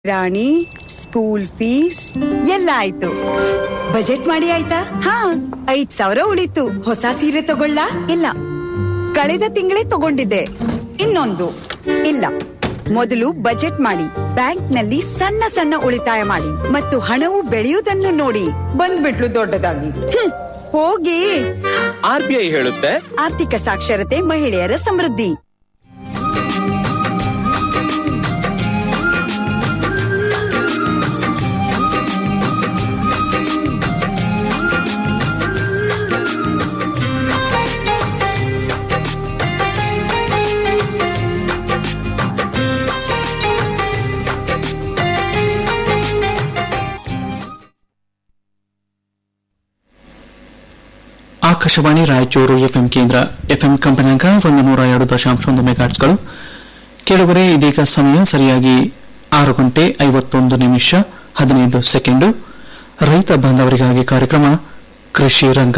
ರಾಣಿ school fees ಎಲ್ಲ ಆಯ್ತು budget ಮಾಡಿ ಆಯ್ತಾ ಹಾ ಐದ್ ಸಾವಿರ ಉಳಿತು ಹೊಸ ಸೀರೆ ತಗೊಳ್ಳ ಇಲ್ಲ ಕಳೆದ ತಿಂಗಳೇ ತಗೊಂಡಿದ್ದೆ ಇನ್ನೊಂದು ಇಲ್ಲ ಮೊದಲು ಬಜೆಟ್ ಮಾಡಿ ಬ್ಯಾಂಕ್ನಲ್ಲಿ ಸಣ್ಣ ಸಣ್ಣ ಉಳಿತಾಯ ಮಾಡಿ ಮತ್ತು ಹಣವು ಬೆಳೆಯುವುದನ್ನು ನೋಡಿ ಬಂದ್ಬಿಟ್ಲು ದೊಡ್ಡದಾಗಿ ಹ್ಮ್, ಹೋಗಿ ಆರ್ ಬಿ ಐ ಹೇಳುತ್ತೆ ಆರ್ಥಿಕ ಸಾಕ್ಷರತೆ ಮಹಿಳೆಯರ ಸಮೃದ್ಧಿ ಆಕಾಶವಾಣಿ ರಾಯಚೂರು ಎಫ್ಎಂ ಕೇಂದ್ರ ಎಫ್ಎಂ ಕಂಪನಾಂಕ ಒಂದು ನೂರ ಎರಡು ದಶಾಂಶ ಒಂದು ಮೆಗಾಟ್ಸ್ಗಳು ಕೆಳಗರೆ ಇದೀಗ ಸಮಯ ಸರಿಯಾಗಿ ಆರು ಗಂಟೆ ಐವತ್ತೊಂದು ನಿಮಿಷ ಹದಿನೈದು ಸೆಕೆಂಡು ರೈತ ಬಾಂಧವರಿಗಾಗಿ ಕಾರ್ಯಕ್ರಮ ಕೃಷಿ ರಂಗ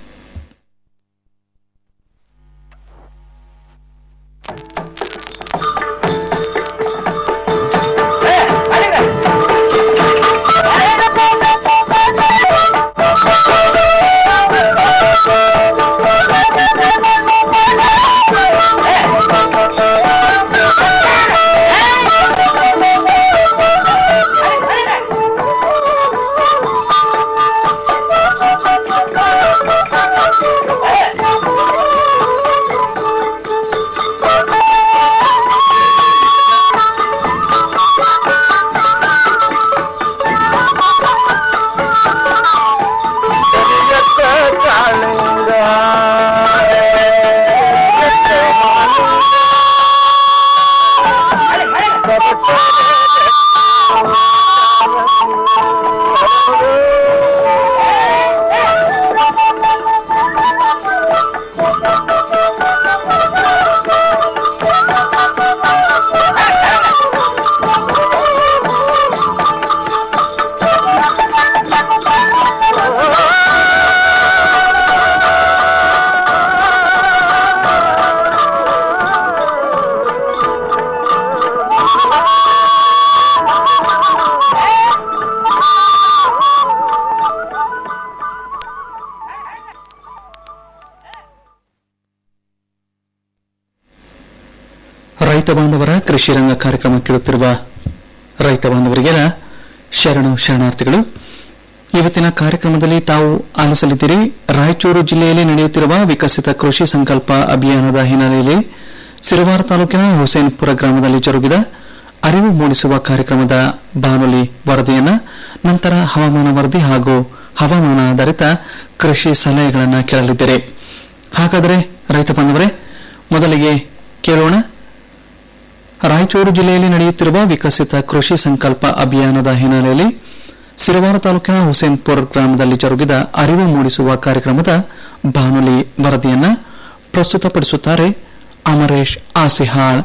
ರೈತ ಬಾಂಧವರ ಕೃಷಿ ರಂಗ ಕಾರ್ಯಕ್ರಮ ಕೇಳುತ್ತಿರುವ ರೈತ ಬಾಂಧವರಿಗೆಲ್ಲ ಶರಣು ಶರಣಾರ್ಥಿಗಳು ಇವತ್ತಿನ ಕಾರ್ಯಕ್ರಮದಲ್ಲಿ ತಾವು ಆಲಿಸಲಿದ್ದೀರಿ ರಾಯಚೂರು ಜಿಲ್ಲೆಯಲ್ಲಿ ನಡೆಯುತ್ತಿರುವ ವಿಕಸಿತ ಕೃಷಿ ಸಂಕಲ್ಪ ಅಭಿಯಾನದ ಹಿನ್ನೆಲೆಯಲ್ಲಿ ಸಿರವಾರ ತಾಲೂಕಿನ ಹುಸೇನ್ಪುರ ಗ್ರಾಮದಲ್ಲಿ ಜರುಗಿದ ಅರಿವು ಮೂಡಿಸುವ ಕಾರ್ಯಕ್ರಮದ ಬಾನುಲಿ ವರದಿಯನ್ನ ನಂತರ ಹವಾಮಾನ ವರದಿ ಹಾಗೂ ಹವಾಮಾನ ಆಧಾರಿತ ಕೃಷಿ ಸಲಹೆಗಳನ್ನು ಕೇಳಲಿದ್ದೀರಿ ಹಾಗಾದರೆ ರೈತ ಬಾಂಧವರೇ ಮೊದಲಿಗೆ ಕೇಳೋಣ ರಾಯಚೂರು ಜಿಲ್ಲೆಯಲ್ಲಿ ನಡೆಯುತ್ತಿರುವ ವಿಕಸಿತ ಕೃಷಿ ಸಂಕಲ್ಪ ಅಭಿಯಾನದ ಹಿನ್ನೆಲೆಯಲ್ಲಿ ಸಿರವಾರ ತಾಲೂಕಿನ ಹುಸೇನ್ಪುರ್ ಗ್ರಾಮದಲ್ಲಿ ಜರುಗಿದ ಅರಿವು ಮೂಡಿಸುವ ಕಾರ್ಯಕ್ರಮದ ಬಾನುಲಿ ವರದಿಯನ್ನ ಪ್ರಸ್ತುತಪಡಿಸುತ್ತಾರೆ ಅಮರೇಶ್ ಆಸಿಹಾಳ್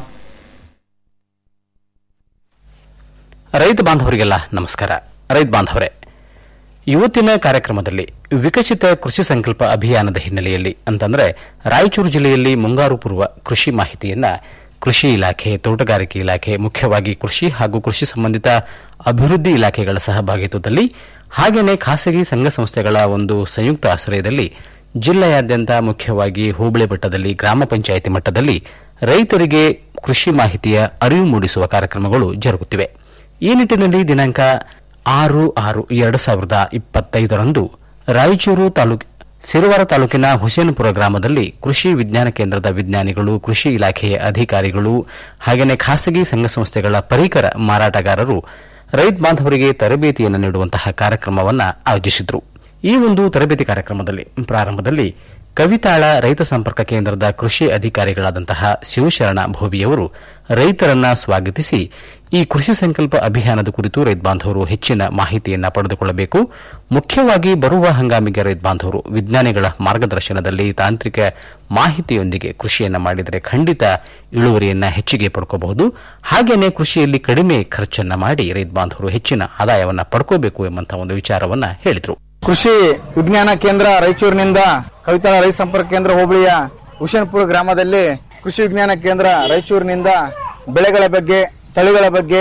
ರೈತ ಬಾಂಧವರಿಗೆಲ್ಲ ನಮಸ್ಕಾರ ರೈತ ಬಾಂಧವರೇ ಇವತ್ತಿನ ಕಾರ್ಯಕ್ರಮದಲ್ಲಿ ವಿಕಸಿತ ಕೃಷಿ ಸಂಕಲ್ಪ ಅಭಿಯಾನದ ಹಿನ್ನೆಲೆಯಲ್ಲಿ ಅಂತಂದ್ರೆ ರಾಯಚೂರು ಜಿಲ್ಲೆಯಲ್ಲಿ ಮುಂಗಾರು ಪೂರ್ವ ಕೃಷಿ ಮಾಹಿತಿಯನ್ನ ಕೃಷಿ ಇಲಾಖೆ ತೋಟಗಾರಿಕೆ ಇಲಾಖೆ ಮುಖ್ಯವಾಗಿ ಕೃಷಿ ಹಾಗೂ ಕೃಷಿ ಸಂಬಂಧಿತ ಅಭಿವೃದ್ಧಿ ಇಲಾಖೆಗಳ ಸಹಭಾಗಿತ್ವದಲ್ಲಿ ಹಾಗೆಯೇ ಖಾಸಗಿ ಸಂಘ ಸಂಸ್ಥೆಗಳ ಒಂದು ಸಂಯುಕ್ತ ಆಶ್ರಯದಲ್ಲಿ ಜಿಲ್ಲೆಯಾದ್ಯಂತ ಮುಖ್ಯವಾಗಿ ಹೋಬಳಿ ಮಟ್ಟದಲ್ಲಿ ಗ್ರಾಮ ಪಂಚಾಯಿತಿ ಮಟ್ಟದಲ್ಲಿ ರೈತರಿಗೆ ಕೃಷಿ ಮಾಹಿತಿಯ ಅರಿವು ಮೂಡಿಸುವ ಕಾರ್ಯಕ್ರಮಗಳು ಜರುಗುತ್ತಿವೆ ಈ ನಿಟ್ಟಿನಲ್ಲಿ ದಿನಾಂಕ ಆರು ಆರು ಎರಡು ಸಾವಿರದ ಇಪ್ಪತ್ತೈದರಂದು ರಾಯಚೂರು ತಾಲೂಕು ಸಿರುವಾರ ತಾಲೂಕಿನ ಹುಸೇನಪುರ ಗ್ರಾಮದಲ್ಲಿ ಕೃಷಿ ವಿಜ್ಞಾನ ಕೇಂದ್ರದ ವಿಜ್ಞಾನಿಗಳು ಕೃಷಿ ಇಲಾಖೆಯ ಅಧಿಕಾರಿಗಳು ಹಾಗೆಯೇ ಖಾಸಗಿ ಸಂಘ ಸಂಸ್ಥೆಗಳ ಪರಿಕರ ಮಾರಾಟಗಾರರು ರೈತ ಬಾಂಧವರಿಗೆ ತರಬೇತಿಯನ್ನು ನೀಡುವಂತಹ ಕಾರ್ಯಕ್ರಮವನ್ನು ಆಯೋಜಿಸಿದ್ರು ಈ ಒಂದು ತರಬೇತಿ ಕಾರ್ಯಕ್ರಮದಲ್ಲಿ ಪ್ರಾರಂಭದಲ್ಲಿ ಕವಿತಾಳ ರೈತ ಸಂಪರ್ಕ ಕೇಂದ್ರದ ಕೃಷಿ ಅಧಿಕಾರಿಗಳಾದಂತಹ ಶಿವಶರಣ ಭೋವಿಯವರು ರೈತರನ್ನ ಸ್ವಾಗತಿಸಿ ಈ ಕೃಷಿ ಸಂಕಲ್ಪ ಅಭಿಯಾನದ ಕುರಿತು ರೈತ ಬಾಂಧವರು ಹೆಚ್ಚಿನ ಮಾಹಿತಿಯನ್ನ ಪಡೆದುಕೊಳ್ಳಬೇಕು ಮುಖ್ಯವಾಗಿ ಬರುವ ಹಂಗಾಮಿಗೆ ರೈತ ಬಾಂಧವರು ವಿಜ್ಞಾನಿಗಳ ಮಾರ್ಗದರ್ಶನದಲ್ಲಿ ತಾಂತ್ರಿಕ ಮಾಹಿತಿಯೊಂದಿಗೆ ಕೃಷಿಯನ್ನ ಮಾಡಿದರೆ ಖಂಡಿತ ಇಳುವರಿಯನ್ನ ಹೆಚ್ಚಿಗೆ ಪಡ್ಕೋಬಹುದು ಹಾಗೇನೆ ಕೃಷಿಯಲ್ಲಿ ಕಡಿಮೆ ಖರ್ಚನ್ನ ಮಾಡಿ ರೈತ ಬಾಂಧವರು ಹೆಚ್ಚಿನ ಆದಾಯವನ್ನ ಪಡ್ಕೋಬೇಕು ಎಂಬಂತಹ ಒಂದು ವಿಚಾರವನ್ನ ಹೇಳಿದರು ಕೃಷಿ ವಿಜ್ಞಾನ ಕೇಂದ್ರ ರಾಯಚೂರಿನಿಂದ ಕವಿತಾಳ ರೈತ ಸಂಪರ್ಕ ಕೇಂದ್ರ ಹೋಬಳಿಯ ಹುಷನ್ಪುರ ಗ್ರಾಮದಲ್ಲಿ ಕೃಷಿ ವಿಜ್ಞಾನ ಕೇಂದ್ರ ರಾಯಚೂರಿನಿಂದ ಬೆಳೆಗಳ ಬಗ್ಗೆ ತಳಿಗಳ ಬಗ್ಗೆ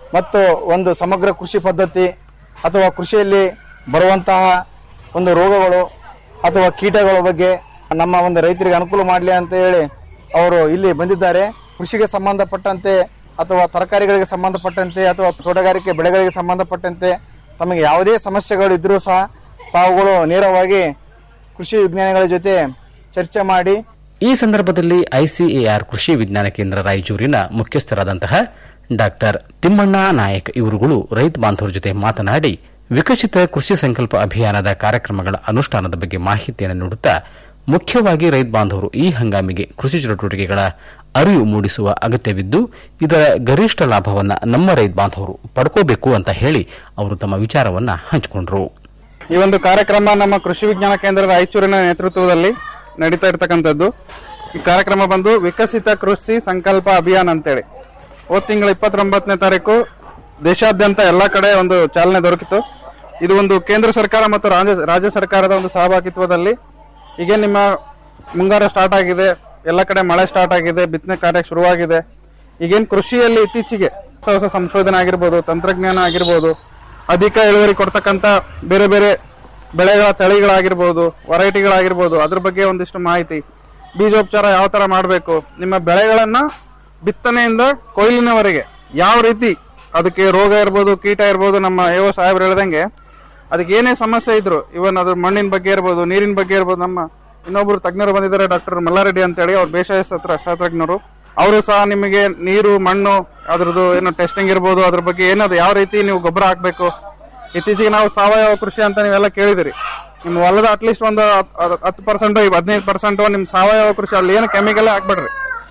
ಮತ್ತು ಒಂದು ಸಮಗ್ರ ಕೃಷಿ ಪದ್ಧತಿ ಅಥವಾ ಕೃಷಿಯಲ್ಲಿ ಬರುವಂತಹ ಒಂದು ರೋಗಗಳು ಅಥವಾ ಕೀಟಗಳ ಬಗ್ಗೆ ನಮ್ಮ ಒಂದು ರೈತರಿಗೆ ಅನುಕೂಲ ಮಾಡಲಿ ಅಂತ ಹೇಳಿ ಅವರು ಇಲ್ಲಿ ಬಂದಿದ್ದಾರೆ ಕೃಷಿಗೆ ಸಂಬಂಧಪಟ್ಟಂತೆ ಅಥವಾ ತರಕಾರಿಗಳಿಗೆ ಸಂಬಂಧಪಟ್ಟಂತೆ ಅಥವಾ ತೋಟಗಾರಿಕೆ ಬೆಳೆಗಳಿಗೆ ಸಂಬಂಧಪಟ್ಟಂತೆ ತಮಗೆ ಯಾವುದೇ ಸಮಸ್ಯೆಗಳು ಇದ್ರೂ ಸಹ ತಾವುಗಳು ನೇರವಾಗಿ ಕೃಷಿ ವಿಜ್ಞಾನಿಗಳ ಜೊತೆ ಚರ್ಚೆ ಮಾಡಿ ಈ ಸಂದರ್ಭದಲ್ಲಿ ಐಸಿಎಆರ್ ಕೃಷಿ ವಿಜ್ಞಾನ ಕೇಂದ್ರ ರಾಯಚೂರಿನ ಮುಖ್ಯಸ್ಥರಾದಂತಹ ಡಾಕ್ಟರ್ ತಿಮ್ಮಣ್ಣ ನಾಯಕ್ ಇವರುಗಳು ರೈತ ಬಾಂಧವರ ಜೊತೆ ಮಾತನಾಡಿ ವಿಕಸಿತ ಕೃಷಿ ಸಂಕಲ್ಪ ಅಭಿಯಾನದ ಕಾರ್ಯಕ್ರಮಗಳ ಅನುಷ್ಠಾನದ ಬಗ್ಗೆ ಮಾಹಿತಿಯನ್ನು ನೀಡುತ್ತಾ ಮುಖ್ಯವಾಗಿ ರೈತ ಬಾಂಧವರು ಈ ಹಂಗಾಮಿಗೆ ಕೃಷಿ ಚಟುವಟಿಕೆಗಳ ಅರಿವು ಮೂಡಿಸುವ ಅಗತ್ಯವಿದ್ದು ಇದರ ಗರಿಷ್ಠ ಲಾಭವನ್ನು ನಮ್ಮ ರೈತ ಬಾಂಧವರು ಪಡ್ಕೋಬೇಕು ಅಂತ ಹೇಳಿ ಅವರು ತಮ್ಮ ವಿಚಾರವನ್ನ ಹಂಚಿಕೊಂಡರು ಈ ಒಂದು ಕಾರ್ಯಕ್ರಮ ನಮ್ಮ ಕೃಷಿ ವಿಜ್ಞಾನ ಕೇಂದ್ರದ ರಾಯಚೂರಿನ ನೇತೃತ್ವದಲ್ಲಿ ನಡೀತಾ ಇರ್ತಕ್ಕಂಥದ್ದು ಈ ಕಾರ್ಯಕ್ರಮ ಬಂದು ವಿಕಸಿತ ಕೃಷಿ ಸಂಕಲ್ಪ ಅಭಿಯಾನ ಅಂತೇಳಿ ಹೋದ ತಿಂಗಳ ಇಪ್ಪತ್ತೊಂಬತ್ತನೇ ತಾರೀಕು ದೇಶಾದ್ಯಂತ ಎಲ್ಲ ಕಡೆ ಒಂದು ಚಾಲನೆ ದೊರಕಿತು ಇದು ಒಂದು ಕೇಂದ್ರ ಸರ್ಕಾರ ಮತ್ತು ರಾಜ್ಯ ರಾಜ್ಯ ಸರ್ಕಾರದ ಒಂದು ಸಹಭಾಗಿತ್ವದಲ್ಲಿ ಈಗ ನಿಮ್ಮ ಮುಂಗಾರು ಸ್ಟಾರ್ಟ್ ಆಗಿದೆ ಎಲ್ಲ ಕಡೆ ಮಳೆ ಸ್ಟಾರ್ಟ್ ಆಗಿದೆ ಬಿತ್ತನೆ ಕಾರ್ಯ ಶುರುವಾಗಿದೆ ಈಗೇನು ಕೃಷಿಯಲ್ಲಿ ಇತ್ತೀಚೆಗೆ ಹೊಸ ಹೊಸ ಸಂಶೋಧನೆ ಆಗಿರ್ಬೋದು ತಂತ್ರಜ್ಞಾನ ಆಗಿರ್ಬೋದು ಅಧಿಕ ಇಳುವರಿ ಕೊಡ್ತಕ್ಕಂಥ ಬೇರೆ ಬೇರೆ ಬೆಳೆಗಳ ತಳಿಗಳಾಗಿರ್ಬೋದು ವೆರೈಟಿಗಳಾಗಿರ್ಬೋದು ಅದ್ರ ಬಗ್ಗೆ ಒಂದಿಷ್ಟು ಮಾಹಿತಿ ಬೀಜೋಪಚಾರ ಯಾವ ತರ ಮಾಡಬೇಕು ನಿಮ್ಮ ಬೆಳೆಗಳನ್ನ ಬಿತ್ತನೆಯಿಂದ ಕೊಯ್ಲಿನವರೆಗೆ ಯಾವ ರೀತಿ ಅದಕ್ಕೆ ರೋಗ ಇರ್ಬೋದು ಕೀಟ ಇರ್ಬೋದು ನಮ್ಮ ಏವೋ ಸಾಹೇಬ್ರು ಹೇಳ್ದಂಗೆ ಅದಕ್ಕೆ ಏನೇ ಸಮಸ್ಯೆ ಇದ್ರು ಇವನ್ ಅದ್ರ ಮಣ್ಣಿನ ಬಗ್ಗೆ ಇರ್ಬೋದು ನೀರಿನ ಬಗ್ಗೆ ಇರ್ಬೋದು ನಮ್ಮ ಇನ್ನೊಬ್ರು ತಜ್ಞರು ಬಂದಿದ್ದಾರೆ ಡಾಕ್ಟರ್ ಮಲ್ಲಾರೆಡ್ಡಿ ಅಂತೇಳಿ ಅವ್ರು ಬೇಸಾಯ ಶಾಸ್ತ್ರ ಶಾಸ್ತ್ರಜ್ಞರು ಅವರು ಸಹ ನಿಮಗೆ ನೀರು ಮಣ್ಣು ಅದ್ರದ್ದು ಏನೋ ಟೆಸ್ಟಿಂಗ್ ಇರ್ಬೋದು ಅದ್ರ ಬಗ್ಗೆ ಏನದು ಯಾವ ರೀತಿ ನೀವು ಗೊಬ್ಬರ ಹಾಕ್ಬೇಕು ಇತ್ತೀಚೆಗೆ ನಾವು ಸಾವಯವ ಕೃಷಿ ಅಂತ ನೀವೆಲ್ಲ ಕೇಳಿದಿರಿ ನಿಮ್ಮ ಹೊಲದ ಅಟ್ಲೀಸ್ಟ್ ಒಂದು ಹತ್- ಹತ್ತು ಪರ್ಸೆಂಟ್ ಹದಿನೈದು ಪರ್ಸೆಂಟ್ ನಿಮ್ ಸಾವಯವ ಕೃಷಿ ಅಲ್ಲಿ ಏನು ಕೆಮಿಕಲ್ ಹಾಕ್ಬೇಡ್ರಿ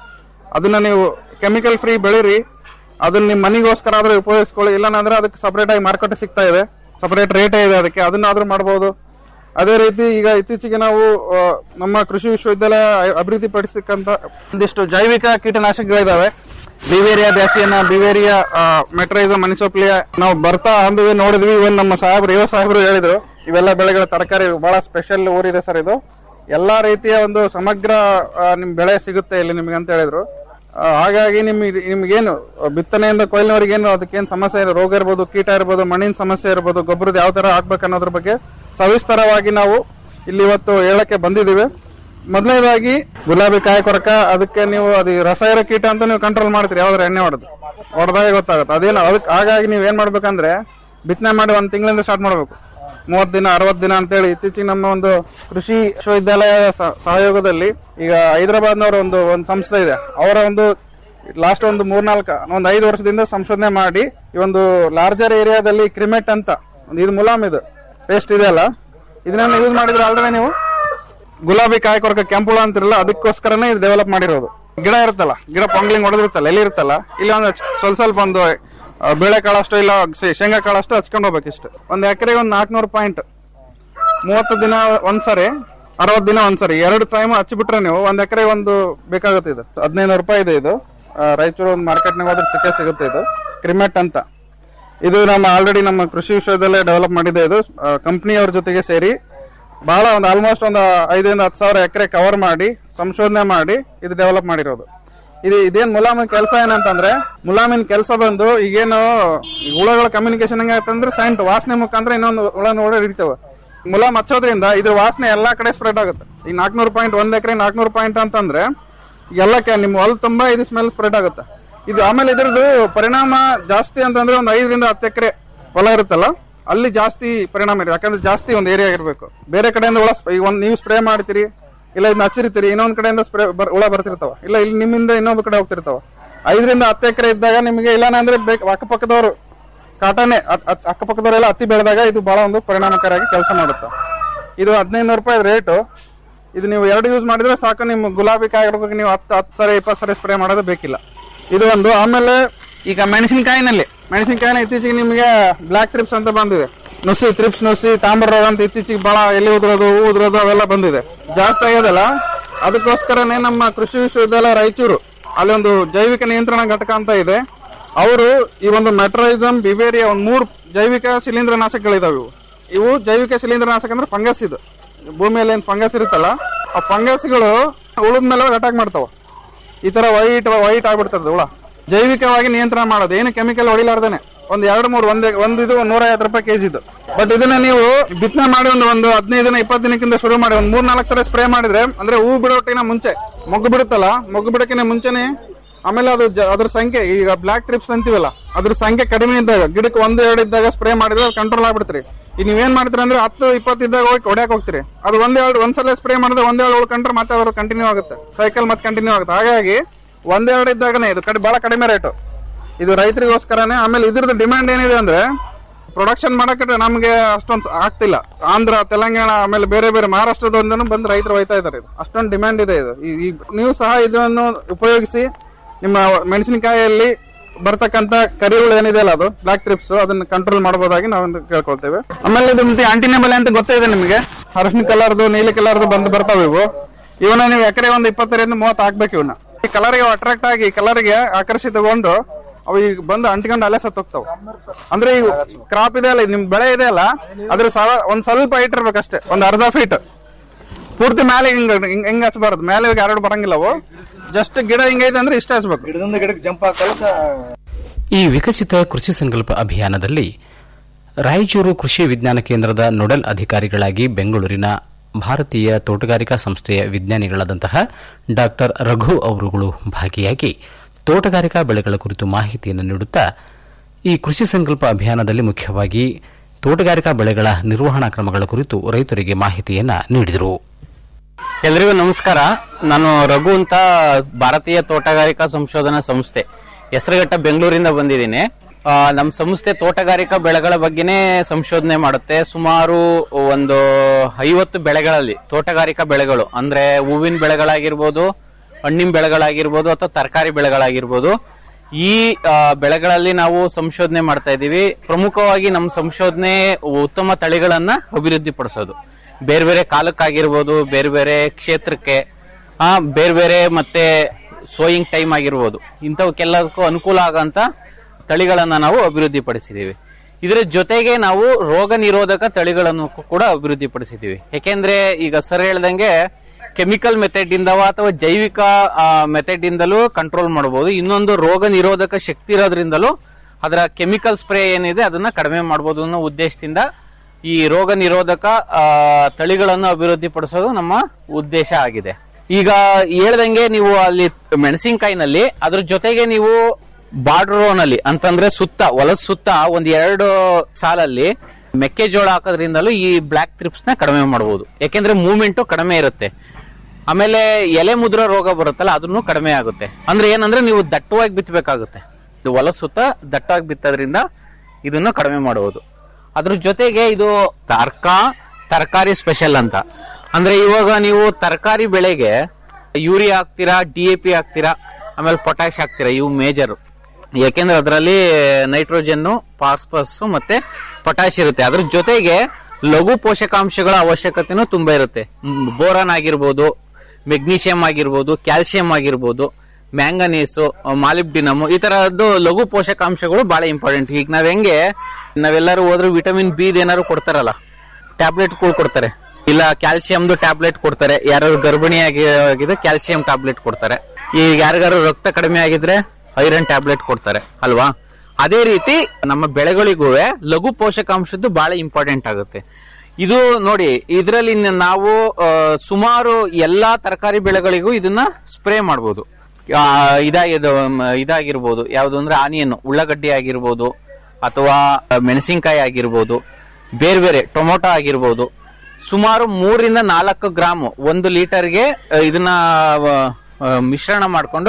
ಅದನ್ನ ನೀವು ಕೆಮಿಕಲ್ ಫ್ರೀ ಬೆಳೀರಿ ಅದನ್ನ ನಿಮ್ಮ ಮನಿಗೋಸ್ಕರ ಆದ್ರೂ ಉಪಯೋಗಿಸ್ಕೊಳ್ಳಿ ಇಲ್ಲ ಅದಕ್ಕೆ ಸಪರೇಟ್ ಆಗಿ ಮಾರ್ಕೆಟ್ ಸಿಗ್ತಾ ಇದೆ ಸಪರೇಟ್ ರೇಟೇ ಇದೆ ಅದಕ್ಕೆ ಅದನ್ನಾದ್ರೂ ಮಾಡಬಹುದು ಅದೇ ರೀತಿ ಈಗ ಇತ್ತೀಚೆಗೆ ನಾವು ಆ, ನಮ್ಮ ಕೃಷಿ ವಿಶ್ವವಿದ್ಯಾಲಯ ಅಭಿವೃದ್ಧಿ ಪಡಿಸತಕ್ಕಂತ ಒಂದಿಷ್ಟು ಜೈವಿಕ ಕೀಟನಾಶಕಗಳಿದಾವೆ ಬಿವೇರಿಯಾ ಬ್ಯಾಸಿಯನ್ನ ಬಿವೇರಿಯಾ ಮೆಟ್ರೈಸ ಮನಿಸೋಪ್ಲಿಯ ನಾವು ಬರ್ತಾ ಅಂದ್ವಿ ನೋಡಿದ್ವಿ ಇವನ್ ನಮ್ಮ ಸಾಹೇಬ್ರು ಯುವ ಸಾಹೇಬ್ರು ಹೇಳಿದ್ರು ಇವೆಲ್ಲ ಬೆಳೆಗಳ ತರಕಾರಿ ಬಹಳ ಸ್ಪೆಷಲ್ ಊರಿದೆ ಸರ್ ಇದು ಎಲ್ಲಾ ರೀತಿಯ ಒಂದು ಸಮಗ್ರ ಆ, ನಿಮ್ ಬೆಳೆ ಸಿಗುತ್ತೆ ಇಲ್ಲಿ ನಿಮ್ಗೆ ಅಂತ ಹೇಳಿದ್ರು ಆ, ಹಾಗಾಗಿ ನಿಮ್ ನಿಮ್ಗೇನು ಬಿತ್ತನೆಯಿಂದ ಕೊಯ್ಲಿನವರಿಗೇನು ಅದಕ್ಕೇನು ಸಮಸ್ಯೆ ಇದೆ ರೋಗ ಇರ್ಬೋದು ಕೀಟ ಇರ್ಬೋದು ಮಣ್ಣಿನ ಸಮಸ್ಯೆ ಇರ್ಬೋದು ಗೊಬ್ಬರದ ಯಾವ ತರ ಹಾಕ್ಬೇಕು ಅನ್ನೋದ್ರ ಬಗ್ಗೆ ಸವಿಸ್ತರವಾಗಿ ನಾವು ಇಲ್ಲಿ ಇವತ್ತು ಹೇಳಕ್ಕೆ ಬಂದಿದ್ದೀವಿ ಮೊದಲನೇದಾಗಿ ಗುಲಾಬಿ ಕಾಯಿ ಕೊರಕ ಅದಕ್ಕೆ ನೀವು ಅದು ರಸಾಯನ ಕೀಟ ಅಂತ ನೀವು ಕಂಟ್ರೋಲ್ ಮಾಡ್ತೀರಿ ಯಾವ್ದಾರ ಎಣ್ಣೆ ಹೊಡೆದು ಹೊಡೆದಾಗ ಗೊತ್ತಾಗುತ್ತೆ ಅದೇನು ಅದಕ್ಕೆ ಹಾಗಾಗಿ ನೀವು ಏನ್ ಮಾಡ್ಬೇಕಂದ್ರೆ ಬಿತ್ತನೆ ಮಾಡಿ ಒಂದ್ ತಿಂಗಳಿಂದ ಸ್ಟಾರ್ಟ್ ಮಾಡ್ಬೇಕು ಮೂವತ್ ದಿನ ಅರವತ್ ದಿನ ಅಂತೇಳಿ ಇತ್ತೀಚೆಗೆ ನಮ್ಮ ಒಂದು ಕೃಷಿ ವಿಶ್ವವಿದ್ಯಾಲಯ ಸ- ಸಹಯೋಗದಲ್ಲಿ ಈಗ ಹೈದರಾಬಾದ್ನವರ ಒಂದು ಒಂದು ಸಂಸ್ಥೆ ಇದೆ ಅವರ ಒಂದು ಲಾಸ್ಟ್ ಒಂದು ಮೂರ್ನಾಲ್ಕು ಒಂದು ಐದು ವರ್ಷದಿಂದ ಸಂಶೋಧನೆ ಮಾಡಿ ಈ ಒಂದು ಲಾರ್ಜರ್ ಏರಿಯಾದಲ್ಲಿ ಕ್ರಿಮೆಟ್ ಅಂತ ಒಂದು ಇದು ಮುಲಾಮ್ ಇದು ಪೇಸ್ಟ್ ಇದೆಯಲ್ಲ ಇದನ್ನ ಯೂಸ್ ಮಾಡಿದ್ರೆ ಆಲ್ರೆಡಿ ನೀವು ಗುಲಾಬಿ ಕಾಯಿ ಕೊರಕ ಕೆಂಪುಳ ಅಂತಿರಲ್ಲ ಅದಕ್ಕೋಸ್ಕರನೇ ಇದು ಡೆವಲಪ್ ಮಾಡಿರೋದು ಗಿಡ ಇರುತ್ತಲ್ಲ ಗಿಡ ಪೊಂಗ್ಲಿಂಗ್ ಹೊಡೆದಿರುತ್ತಲ್ಲ ಎಲ್ಲಿ ಇರುತ್ತಲ್ಲ ಇಲ್ಲಿ ಒಂದು ಹಚ್- ಸ್ವಲ್ಪ ಸ್ವಲ್ಪ ಒಂದು ಆ, ಬೇಳೆ ಕಾಳಷ್ಟು ಇಲ್ಲ ಶೇ- ಶೇಂಗಾ ಕಾಳಷ್ಟು ಹಚ್ಕೊಂಡು ಹೋಗ್ಬೇಕು ಇಷ್ಟು ಒಂದು ಎಕರೆಗೆ ಒಂದು ನಾಲ್ಕುನೂರು ಪಾಯಿಂಟ್ ಮೂವತ್ತು ದಿನ ಒಂದ್ಸರಿ ಅರವತ್ತು ದಿನ ಒಂದ್ಸರಿ ಎರಡು ಟೈಮ್ ಹಚ್ಚಿಬಿಟ್ರೆ ನೀವು ಒಂದ್ ಎಕರೆ ಒಂದು ಬೇಕಾಗುತ್ತೆ ಇದು ಹದಿನೈದು ರೂಪಾಯಿ ಇದೆ ಇದು ಆ, ರಾಯಚೂರು ಒಂದು ಮಾರ್ಕೆಟ್ನಾಗ ಹೋದ್ರೆ ಸಿಕ್ಕೇ ಸಿಗುತ್ತೆ ಇದು ಕ್ರಿಮೆಟ್ ಅಂತ ಇದು ನಮ್ಮ ಆಲ್ರೆಡಿ ನಮ್ಮ ಕೃಷಿ ವಿಶ್ವವಿದ್ಯಾಲಯ ಡೆವಲಪ್ ಮಾಡಿದೆ ಇದು ಕಂಪ್ನಿಯವ್ರ ಜೊತೆಗೆ ಸೇರಿ ಬಹಳ ಒಂದು ಆಲ್ಮೋಸ್ಟ್ ಒಂದು ಐದರಿಂದ ಹತ್ತು ಸಾವಿರ ಎಕರೆ ಕವರ್ ಮಾಡಿ ಸಂಶೋಧನೆ ಮಾಡಿ ಇದು ಡೆವಲಪ್ ಮಾಡಿರೋದು ಇದು ಇದೇನ್ ಮುಲಾಮಿನ ಕೆಲಸ ಏನಂತಂದ್ರೆ ಮುಲಾಮಿನ ಕೆಲಸ ಬಂದು ಈಗೇನು ಈ ಹುಳಗಳ ಕಮ್ಯುನಿಕೇಶನ್ ಹೆಂಗಾಗತ್ತಂದ್ರೆ ಸೈಂಟ್ ವಾಸನೆ ಮುಖಾಂತರ ಇನ್ನೊಂದು ಹುಳ ನೋಡಿ ಹಿಡಿತವೆ ಮುಲಾಮ್ ಹಚ್ಚೋದ್ರಿಂದ ಇದ್ರ ವಾಸನೆ ಎಲ್ಲಾ ಕಡೆ ಸ್ಪ್ರೆಡ್ ಆಗುತ್ತೆ ಈಗ ನಾಲ್ಕನೂರು ಪಾಯಿಂಟ್ ಒಂದ್ ಎಕರೆ ನಾಲ್ಕನೂರು ಪಾಯಿಂಟ್ ಅಂತಂದ್ರೆ ಎಲ್ಲಕ್ಕೆ ನಿಮ್ಮ ಹೊಲ ತುಂಬಾ ಇದು ಸ್ಮೆಲ್ ಸ್ಪ್ರೆಡ್ ಆಗುತ್ತೆ ಇದು ಆಮೇಲೆ ಇದ್ರದ್ದು ಪರಿಣಾಮ ಜಾಸ್ತಿ ಅಂತಂದ್ರೆ ಒಂದು ಐದರಿಂದ ಹತ್ತು ಎಕರೆ ಹೊಲ ಇರುತ್ತಲ್ಲ ಅಲ್ಲಿ ಜಾಸ್ತಿ ಪರಿಣಾಮ ಇದೆ ಯಾಕಂದ್ರೆ ಜಾಸ್ತಿ ಒಂದು ಏರಿಯಾ ಇರಬೇಕು ಬೇರೆ ಕಡೆಯಿಂದ ಹುಳ ಸ್ಪ- ಈಗ ಒಂದು ನೀವು ಸ್ಪ್ರೇ ಮಾಡ್ತೀರಿ ಇಲ್ಲ ಇದನ್ನ ಹಚ್ಚಿರ್ತೀರಿ ಇನ್ನೊಂದ್ ಕಡೆಯಿಂದ ಸ್ಪ್ರೇ ಹುಳ ಬರ್ತಿರ್ತಾವ ಇಲ್ಲ ಇಲ್ಲಿ ನಿಮ್ಮಿಂದ ಇನ್ನೊಬ್ಬ ಕಡೆ ಹೋಗ್ತಿರ್ತಾವ ಐದರಿಂದ ಹತ್ತು ಎಕರೆ ಇದ್ದಾಗ ನಿಮಗೆ ಇಲ್ಲಾನ ಅಂದ್ರೆ ಬೇಕು ಅಕ್ಕಪಕ್ಕದವರು ಕಾಟನೆ ಅತ್- ಅತ್- ಅಕ್ಕಪಕ್ಕದವರೆಲ್ಲ ಹತ್ತಿ ಬೆಳೆದಾಗ ಇದು ಬಹಳ ಒಂದು ಪರಿಣಾಮಕಾರಿಯಾಗಿ ಕೆಲಸ ಮಾಡುತ್ತೆ ಇದು ಹದಿನೈದು ರೂಪಾಯಿ ರೇಟು ಇದು ನೀವು ಎರಡು ಯೂಸ್ ಮಾಡಿದ್ರೆ ಸಾಕು ನಿಮ್ಮ ಗುಲಾಬಿ ಕಾಯಿ ಗಿಡಕ್ಕೆ ನೀವು ಹತ್ತು ಹತ್ತು ಸರಿ ಇಪ್ಪತ್ತು ಸರಿ ಸ್ಪ್ರೇ ಮಾಡೋದು ಬೇಕಿಲ್ಲ ಇದು ಒಂದು ಆಮೇಲೆ ಈಗ ಮೆಣಸಿನಕಾಯಿನಲ್ಲಿ ಮೆಣಸಿನಕಾಯಿನ ಇತ್ತೀಚೆಗೆ ನಿಮಗೆ ಬ್ಲಾಕ್ ತ್ರಿಪ್ಸ್ ಅಂತ ಬಂದಿದೆ ನುಸಿ ತ್ರಿಪ್ಸ್ ನುಸಿ ತಾಂಬರ ರೋಗ ಅಂತ ಇತ್ತೀಚೆಗೆ ಬಹಳ ಎಲೆ ಉದುರೋದು ಹೂ ಉದುರೋದು ಅವೆಲ್ಲ ಬಂದಿದೆ ಜಾಸ್ತಿ ಆಗ್ಯದಲ್ಲ ಅದಕ್ಕೋಸ್ಕರನೇ ನಮ್ಮ ಕೃಷಿ ವಿಶ್ವವಿದ್ಯಾಲಯ ರಾಯಚೂರು ಅಲ್ಲಿ ಒಂದು ಜೈವಿಕ ನಿಯಂತ್ರಣ ಘಟಕ ಅಂತ ಇದೆ ಅವರು ಈ ಒಂದು ಮೆಟ್ರೈಸಮ್ ಬಿವೇರಿಯಾ ಒಂದು ಮೂರು ಜೈವಿಕ ಶಿಲೀಂಧ್ರನಾಶಕಗಳಿದಾವೆ ಇವು ಇವು ಜೈವಿಕ ಶಿಲೀಂಧ್ರನಾಶಕ ಅಂದ್ರೆ ಫಂಗಸ್ ಇದು ಭೂಮಿಯಲ್ಲಿ ಏನ್ ಫಂಗಸ್ ಇರುತ್ತಲ್ಲ ಆ ಫಂಗಸ್ಗಳು ಉಳಿದ ಮೇಲೆ ಅಟ್ಯಾಕ್ ಮಾಡ್ತಾವ ಈ ತರ ವೈಟ್ ವೈಟ್ ಆಗ್ಬಿಡ್ತದೆ ಹುಳ ಜೈವಿಕವಾಗಿ ನಿಯಂತ್ರಣ ಮಾಡೋದು ಏನು ಕೆಮಿಕಲ್ ಹೊಡಿಲಾರ್ದೇನೆ ಒಂದ್ ಎರಡು ಮೂರು ಒಂದ್ ಒಂದು ಇದು ನೂರ ಐವತ್ತು ರೂಪಾಯಿ ಕೆಜಿ ಇದು ಬಟ್ ಇದನ್ನ ನೀವು ಬಿತ್ತನೆ ಮಾಡಿ ಒಂದು ಒಂದು ಹದಿನೈದು ದಿನ ಇಪ್ಪತ್ತು ದಿನಕ್ಕಿಂತ ಶುರು ಮಾಡಿ ಒಂದು ಮೂರ್ ನಾಲ್ಕು ಸಲ ಸ್ಪ್ರೇ ಮಾಡಿದ್ರೆ ಅಂದ್ರೆ ಹೂ ಬಿಡೋಟಿನ ಮುಂಚೆ ಮೊಗ್ಗು ಬಿಡುತ್ತಲ್ಲ ಮೊಗ್ಗು ಬಿಡೋಕಿನ ಮುಂಚೆನೆ ಆಮೇಲೆ ಅದು ಜ- ಅದ್ರ ಸಂಖ್ಯೆ ಈಗ ಬ್ಲಾಕ್ ಟ್ರಿಪ್ಸ್ ಅಂತೀವಲ್ಲ ಅದ್ರ ಸಂಖ್ಯೆ ಕಡಿಮೆ ಇದ್ದಾಗ ಗಿಡಕ್ಕೆ ಒಂದು ಎರಡು ಇದ್ದಾಗ ಸ್ಪ್ರೇ ಮಾಡಿದ್ರೆ ಕಂಟ್ರೋಲ್ ಆಗ್ಬಿಡ್ತೀರಿ ಈಗ ನೀವೇನ್ ಮಾಡ್ತೀರಿ ಅಂದ್ರೆ ಹತ್ತು ಇಪ್ಪತ್ತು ಇದ್ದಾಗ ಹೋಗಿ ಹೊಡ್ಯಾಕ್ ಹೋಗ್ತೀರಿ ಅದು ಒಂದ್ ಎರಡು ಒಂದ್ಸಲ ಸ್ಪ್ರೇ ಮಾಡಿದ್ರೆ ಒಂದ್ ಎರಡು ಉಳ್ಕೊಂಡ್ರೆ ಮತ್ತೆ ಅವರು ಕಂಟಿನ್ಯೂ ಆಗುತ್ತೆ ಸೈಕಲ್ ಮತ್ತೆ ಕಂಟಿನ್ಯೂ ಆಗುತ್ತೆ ಹಾಗಾಗಿ ಒಂದೆರಡು ಇದ್ದಾಗನೇ ಇದು ಕಡಿ ಬಹಳ ಕಡಿಮೆ ರೇಟು ಇದು ರೈತರಿಗೋಸ್ಕರನೇ ಆಮೇಲೆ ಇದ್ರದ್ದು ಡಿಮ್ಯಾಂಡ್ ಏನಿದೆ ಅಂದ್ರೆ ಪ್ರೊಡಕ್ಷನ್ ಮಾಡಕ್ಕೆ ನಮಗೆ ಅಷ್ಟೊಂದು ಆಗ್ತಿಲ್ಲ ಆಂಧ್ರ ತೆಲಂಗಾಣ ಆಮೇಲೆ ಬೇರೆ ಬೇರೆ ಮಹಾರಾಷ್ಟ್ರದೊಂದನು ಬಂದು ರೈತರು ಒಯ್ತಾ ಇದ್ದಾರೆ ಇದು ಅಷ್ಟೊಂದು ಡಿಮ್ಯಾಂಡ್ ಇದೆ ಇದು ಈ- ಈ ನೀವು ಸಹ ಇದನ್ನು ಉಪಯೋಗಿಸಿ ನಿಮ್ಮ ಮೆಣಸಿನಕಾಯಿಯಲ್ಲಿ ಬರ್ತಕ್ಕಂತ ಕರಿಹುಳು ಏನಿದೆ ಅಲ್ಲ ಅದು ಬ್ಲಾಕ್ ಟ್ರಿಪ್ಸ್ ಅದನ್ನ ಕಂಟ್ರೋಲ್ ಮಾಡಬಹುದಾಗಿ ನಾವು ಕೇಳ್ಕೊಳ್ತೇವೆ ಆಮೇಲೆ ಇದು ಮತ್ತೆ ಆಂಟಿನೇಬಲ್ ಅಂತ ಗೊತ್ತಿದೆ ನಿಮಗೆ ಅರಶಿನ ಕಲರ್ದು ನೀಲಿ ಕಲರ್ದು ಬಂದು ಬರ್ತಾವೆ ಇವು ಇವನ್ನ ನೀವು ಎಕರೆ ಒಂದು ಇಪ್ಪತ್ತರಿಂದ ಮೂವತ್ತು ಹಾಕ್ಬೇಕು ಇವನ್ನ ಈ ಕಲರ್ಗೆ ಅಟ್ರಾಕ್ಟ್ ಆಗಿ ಕಲರ್ಗೆ ಆಕರ್ಷಿತಗೊಂಡು ಅವು ಈಗ ಬಂದು ಅಂಟ್ಕೊಂಡು ಅಲ್ಲೇ ಸತ್ತು ಹೋಗ್ತಾವ ಅಂದ್ರೆ ಈಗ ಕ್ರಾಪ್ ಇದೆ ಅಲ್ಲ ನಿಮ್ ಬೆಳೆ ಇದೆ ಅಲ್ಲ ಅದ್ರ ಸವ ಒಂದ್ ಸ್ವಲ್ಪ ಹೈಟ್ ಇರ್ಬೇಕಷ್ಟೇ ಒಂದ್ ಅರ್ಧ ಫೀಟ್ ಪೂರ್ತಿ ಮೇಲೆ ಹಿಂಗ ಹಿಂಗ್ ಹಿಂಗ್ ಹಚ್ಬಾರ್ದು ಮೇಲೆ ಎರಡು ಬರಂಗಿಲ್ಲ ಅವು ಜಸ್ಟ್ ಗಿಡ ಹಿಂಗೈತೆ ಅಂದ್ರೆ ಇಷ್ಟ ಹಚ್ಬೇಕು ಗಿಡದಿಂದ ಗಿಡಕ್ಕೆ ಜಂಪ್ ಆಗ್ತಾ ಈ ವಿಕಸಿತ ಕೃಷಿ ಸಂಕಲ್ಪ ಅಭಿಯಾನದಲ್ಲಿ ರಾಯಚೂರು ಕೃಷಿ ವಿಜ್ಞಾನ ಕೇಂದ್ರದ ನೋಡಲ್ ಅಧಿಕಾರಿಗಳಾಗಿ ಬೆಂಗಳೂರಿನ ಭಾರತೀಯ ತೋಟಗಾರಿಕಾ ಸಂಸ್ಥೆಯ ವಿಜ್ಞಾನಿಗಳಾದಂತಹ ಡಾಕ್ಟರ್ ರಘು ಅವರುಗಳು ಭಾಗಿಯಾಗಿ ತೋಟಗಾರಿಕಾ ಬೆಳೆಗಳ ಕುರಿತು ಮಾಹಿತಿಯನ್ನು ನೀಡುತ್ತಾ ಈ ಕೃಷಿ ಸಂಕಲ್ಪ ಅಭಿಯಾನದಲ್ಲಿ ಮುಖ್ಯವಾಗಿ ತೋಟಗಾರಿಕಾ ಬೆಳೆಗಳ ನಿರ್ವಹಣಾ ಕ್ರಮಗಳ ಕುರಿತು ರೈತರಿಗೆ ಮಾಹಿತಿಯನ್ನ ನೀಡಿದರು ಎಲ್ರಿಗೂ ನಮಸ್ಕಾರ ನಾನು ರಘು ಅಂತ ಭಾರತೀಯ ತೋಟಗಾರಿಕಾ ಸಂಶೋಧನಾ ಸಂಸ್ಥೆ ಹೆಸರುಘಟ್ಟ ಬೆಂಗಳೂರಿಂದ ಬಂದಿದ್ದೀನಿ ಆ, ನಮ್ಮ ಸಂಸ್ಥೆ ತೋಟಗಾರಿಕಾ ಬೆಳೆಗಳ ಬಗ್ಗೆನೇ ಸಂಶೋಧನೆ ಮಾಡುತ್ತೆ ಸುಮಾರು ಒಂದು ಐವತ್ತು ಬೆಳೆಗಳಲ್ಲಿ ತೋಟಗಾರಿಕಾ ಬೆಳೆಗಳು ಅಂದ್ರೆ ಹೂವಿನ ಬೆಳೆಗಳಾಗಿರ್ಬೋದು ಹಣ್ಣಿನ ಬೆಳೆಗಳಾಗಿರ್ಬೋದು ಅಥವಾ ತರಕಾರಿ ಬೆಳೆಗಳಾಗಿರ್ಬೋದು ಈ ಆ, ಬೆಳೆಗಳಲ್ಲಿ ನಾವು ಸಂಶೋಧನೆ ಮಾಡ್ತಾ ಇದ್ದೀವಿ ಪ್ರಮುಖವಾಗಿ ನಮ್ಮ ಸಂಶೋಧನೆ ಉತ್ತಮ ತಳಿಗಳನ್ನ ಅಭಿವೃದ್ಧಿಪಡಿಸೋದು ಬೇರೆ ಬೇರೆ ಕಾಲಕ್ಕಾಗಿರ್ಬೋದು ಬೇರೆ ಬೇರೆ ಕ್ಷೇತ್ರಕ್ಕೆ ಆ ಬೇರೆ ಬೇರೆ ಮತ್ತೆ ಸೋಯಿಂಗ್ ಟೈಮ್ ಆಗಿರ್ಬೋದು ಇಂಥವಕ್ಕೆಲ್ಲದಕ್ಕೂ ಅನುಕೂಲ ಆಗಂತ ತಳಿಗಳನ್ನ ನಾವು ಅಭಿವೃದ್ಧಿಪಡಿಸಿದ್ದೀವಿ ಇದರ ಜೊತೆಗೆ ನಾವು ರೋಗ ನಿರೋಧಕ ತಳಿಗಳನ್ನು ಕೂಡ ಅಭಿವೃದ್ಧಿಪಡಿಸಿದ್ದೀವಿ ಯಾಕೆಂದ್ರೆ ಈಗ ಸರ್ ಹೇಳ್ದಂಗೆ ಕೆಮಿಕಲ್ ಮೆಥಡ್ ಇಂದವ ಅಥವಾ ಜೈವಿಕ ಮೆಥಡ್ ಇಂದಲೂ ಕಂಟ್ರೋಲ್ ಮಾಡಬಹುದು ಇನ್ನೊಂದು ರೋಗ ನಿರೋಧಕ ಶಕ್ತಿ ಇರೋದ್ರಿಂದಲೂ ಅದರ ಕೆಮಿಕಲ್ ಸ್ಪ್ರೇ ಏನಿದೆ ಅದನ್ನ ಕಡಿಮೆ ಮಾಡಬಹುದು ಅನ್ನೋ ಉದ್ದೇಶದಿಂದ ಈ ರೋಗ ನಿರೋಧಕ ಆ, ತಳಿಗಳನ್ನು ಅಭಿವೃದ್ಧಿಪಡಿಸೋದು ನಮ್ಮ ಉದ್ದೇಶ ಆಗಿದೆ ಈಗ ಹೇಳ್ದಂಗೆ ನೀವು ಅಲ್ಲಿ ಮೆಣಸಿನಕಾಯಿನಲ್ಲಿ ಅದ್ರ ಜೊತೆಗೆ ನೀವು ಬಾರ್ಡರ್ ರೋನ್ ಅಲ್ಲಿ ಅಂತಂದ್ರೆ ಸುತ್ತ ಹೊಲದ ಸುತ್ತ ಒಂದ್ ಎರಡು ಸಾಲಲ್ಲಿ ಮೆಕ್ಕೆಜೋಳ ಹಾಕೋದ್ರಿಂದಲೂ ಈ ಬ್ಲಾಕ್ ಟ್ರಿಪ್ಸ್ ನ ಕಡಿಮೆ ಮಾಡಬಹುದು ಯಾಕೆಂದ್ರೆ ಮೂವ್ಮೆಂಟ್ ಕಡಿಮೆ ಇರುತ್ತೆ ಆಮೇಲೆ ಎಲೆ ಮುದ್ರ ರೋಗ ಬರುತ್ತಲ್ಲ ಅದನ್ನು ಕಡಿಮೆ ಆಗುತ್ತೆ ಅಂದ್ರೆ ಏನಂದ್ರೆ ನೀವು ದಟ್ಟವಾಗಿ ಬಿತ್ತಬೇಕಾಗುತ್ತೆ ಇದು ಹೊಲ ಸುತ್ತ ದಟ್ಟವಾಗಿ ಬಿತ್ತೋದ್ರಿಂದ ಇದನ್ನು ಕಡಿಮೆ ಮಾಡಬಹುದು ಅದ್ರ ಜೊತೆಗೆ ಇದು ಅರ್ಕ ತರಕಾರಿ ಸ್ಪೆಷಲ್ ಅಂತ ಅಂದ್ರೆ ಇವಾಗ ನೀವು ತರಕಾರಿ ಬೆಳೆಗೆ ಯೂರಿಯಾ ಹಾಕ್ತೀರಾ ಡಿ ಎ ಪಿ ಹಾಕ್ತೀರಾ ಆಮೇಲೆ ಪೊಟ್ಯಾಶ್ ಹಾಕ್ತೀರಾ ಇವು ಮೇಜರ್ ಯಾಕೆಂದ್ರೆ ಅದರಲ್ಲಿ ನೈಟ್ರೋಜನ್ ಫಾಸ್ಫರಸ್ ಮತ್ತೆ ಪೊಟ್ಯಾಶ್ ಇರುತ್ತೆ ಅದ್ರ ಜೊತೆಗೆ ಲಘು ಪೋಷಕಾಂಶಗಳ ಅವಶ್ಯಕತೆನೂ ತುಂಬಾ ಇರುತ್ತೆ ಬೋರಾನ್ ಆಗಿರ್ಬೋದು ಮೆಗ್ನೀಷಿಯಂ ಆಗಿರ್ಬೋದು ಕ್ಯಾಲ್ಸಿಯಂ ಆಗಿರ್ಬೋದು ಮ್ಯಾಂಗನೀಸು ಮಾಲಿಬ್ಡಿನಮ್ ಈ ತರದ್ದು ಲಘು ಪೋಷಕಾಂಶಗಳು ಬಹಳ ಇಂಪಾರ್ಟೆಂಟ್ ಈಗ ನಾವ್ ಹೆಂಗೆ ನಾವೆಲ್ಲರೂ ಹೋದ್ರೆ ವಿಟಮಿನ್ ಬಿ ಏನಾದ್ರು ಕೊಡ್ತಾರಲ್ಲ ಟ್ಯಾಬ್ಲೆಟ್ಗಳು ಕೊಡ್ತಾರೆ ಇಲ್ಲ ಕ್ಯಾಲ್ಸಿಯಂದು ಟ್ಯಾಬ್ಲೆಟ್ ಕೊಡ್ತಾರೆ ಯಾರು ಗರ್ಭಿಣಿ ಆಗಿ- ಆಗಿದೆ ಕ್ಯಾಲ್ಸಿಯಂ ಟ್ಯಾಬ್ಲೆಟ್ ಕೊಡ್ತಾರೆ ಈಗ ಯಾರಿಗಾರು ರಕ್ತ ಕಡಿಮೆ ಆಗಿದ್ರೆ ಐರನ್ ಟ್ಯಾಬ್ಲೆಟ್ ಕೊಡ್ತಾರೆ ಅಲ್ವಾ ಅದೇ ರೀತಿ ನಮ್ಮ ಬೆಳೆಗಳಿಗೂ ಲಘು ಪೋಷಕಾಂಶದ್ದು ಬಹಳ ಇಂಪಾರ್ಟೆಂಟ್ ಆಗುತ್ತೆ ಇದು ನೋಡಿ ಇದರಲ್ಲಿ ನಾವು ಆ, ಸುಮಾರು ಎಲ್ಲಾ ತರಕಾರಿ ಬೆಳೆಗಳಿಗೂ ಇದನ್ನ ಸ್ಪ್ರೇ ಮಾಡಬಹುದು ಇದಾಗಿದ್ದು ಮ್, ಇದಾಗಿರ್ಬೋದು ಯಾವುದು ಅಂದ್ರೆ ಆನಿಯನ್ ಉಳ್ಳಾಗಡ್ಡಿ ಆಗಿರ್ಬೋದು ಅಥವಾ ಮೆಣಸಿನಕಾಯಿ ಆಗಿರ್ಬೋದು ಬೇರೆ ಬೇರೆ ಟೊಮೊಟೊ ಆಗಿರ್ಬೋದು ಸುಮಾರು ಮೂರಿಂದ ನಾಲ್ಕು ಗ್ರಾಮ್ ಒಂದು ಲೀಟರ್ಗೆ ಆ, ಇದನ್ನ ಆ, ಆ, ಮಿಶ್ರಣ ಮಾಡಿಕೊಂಡು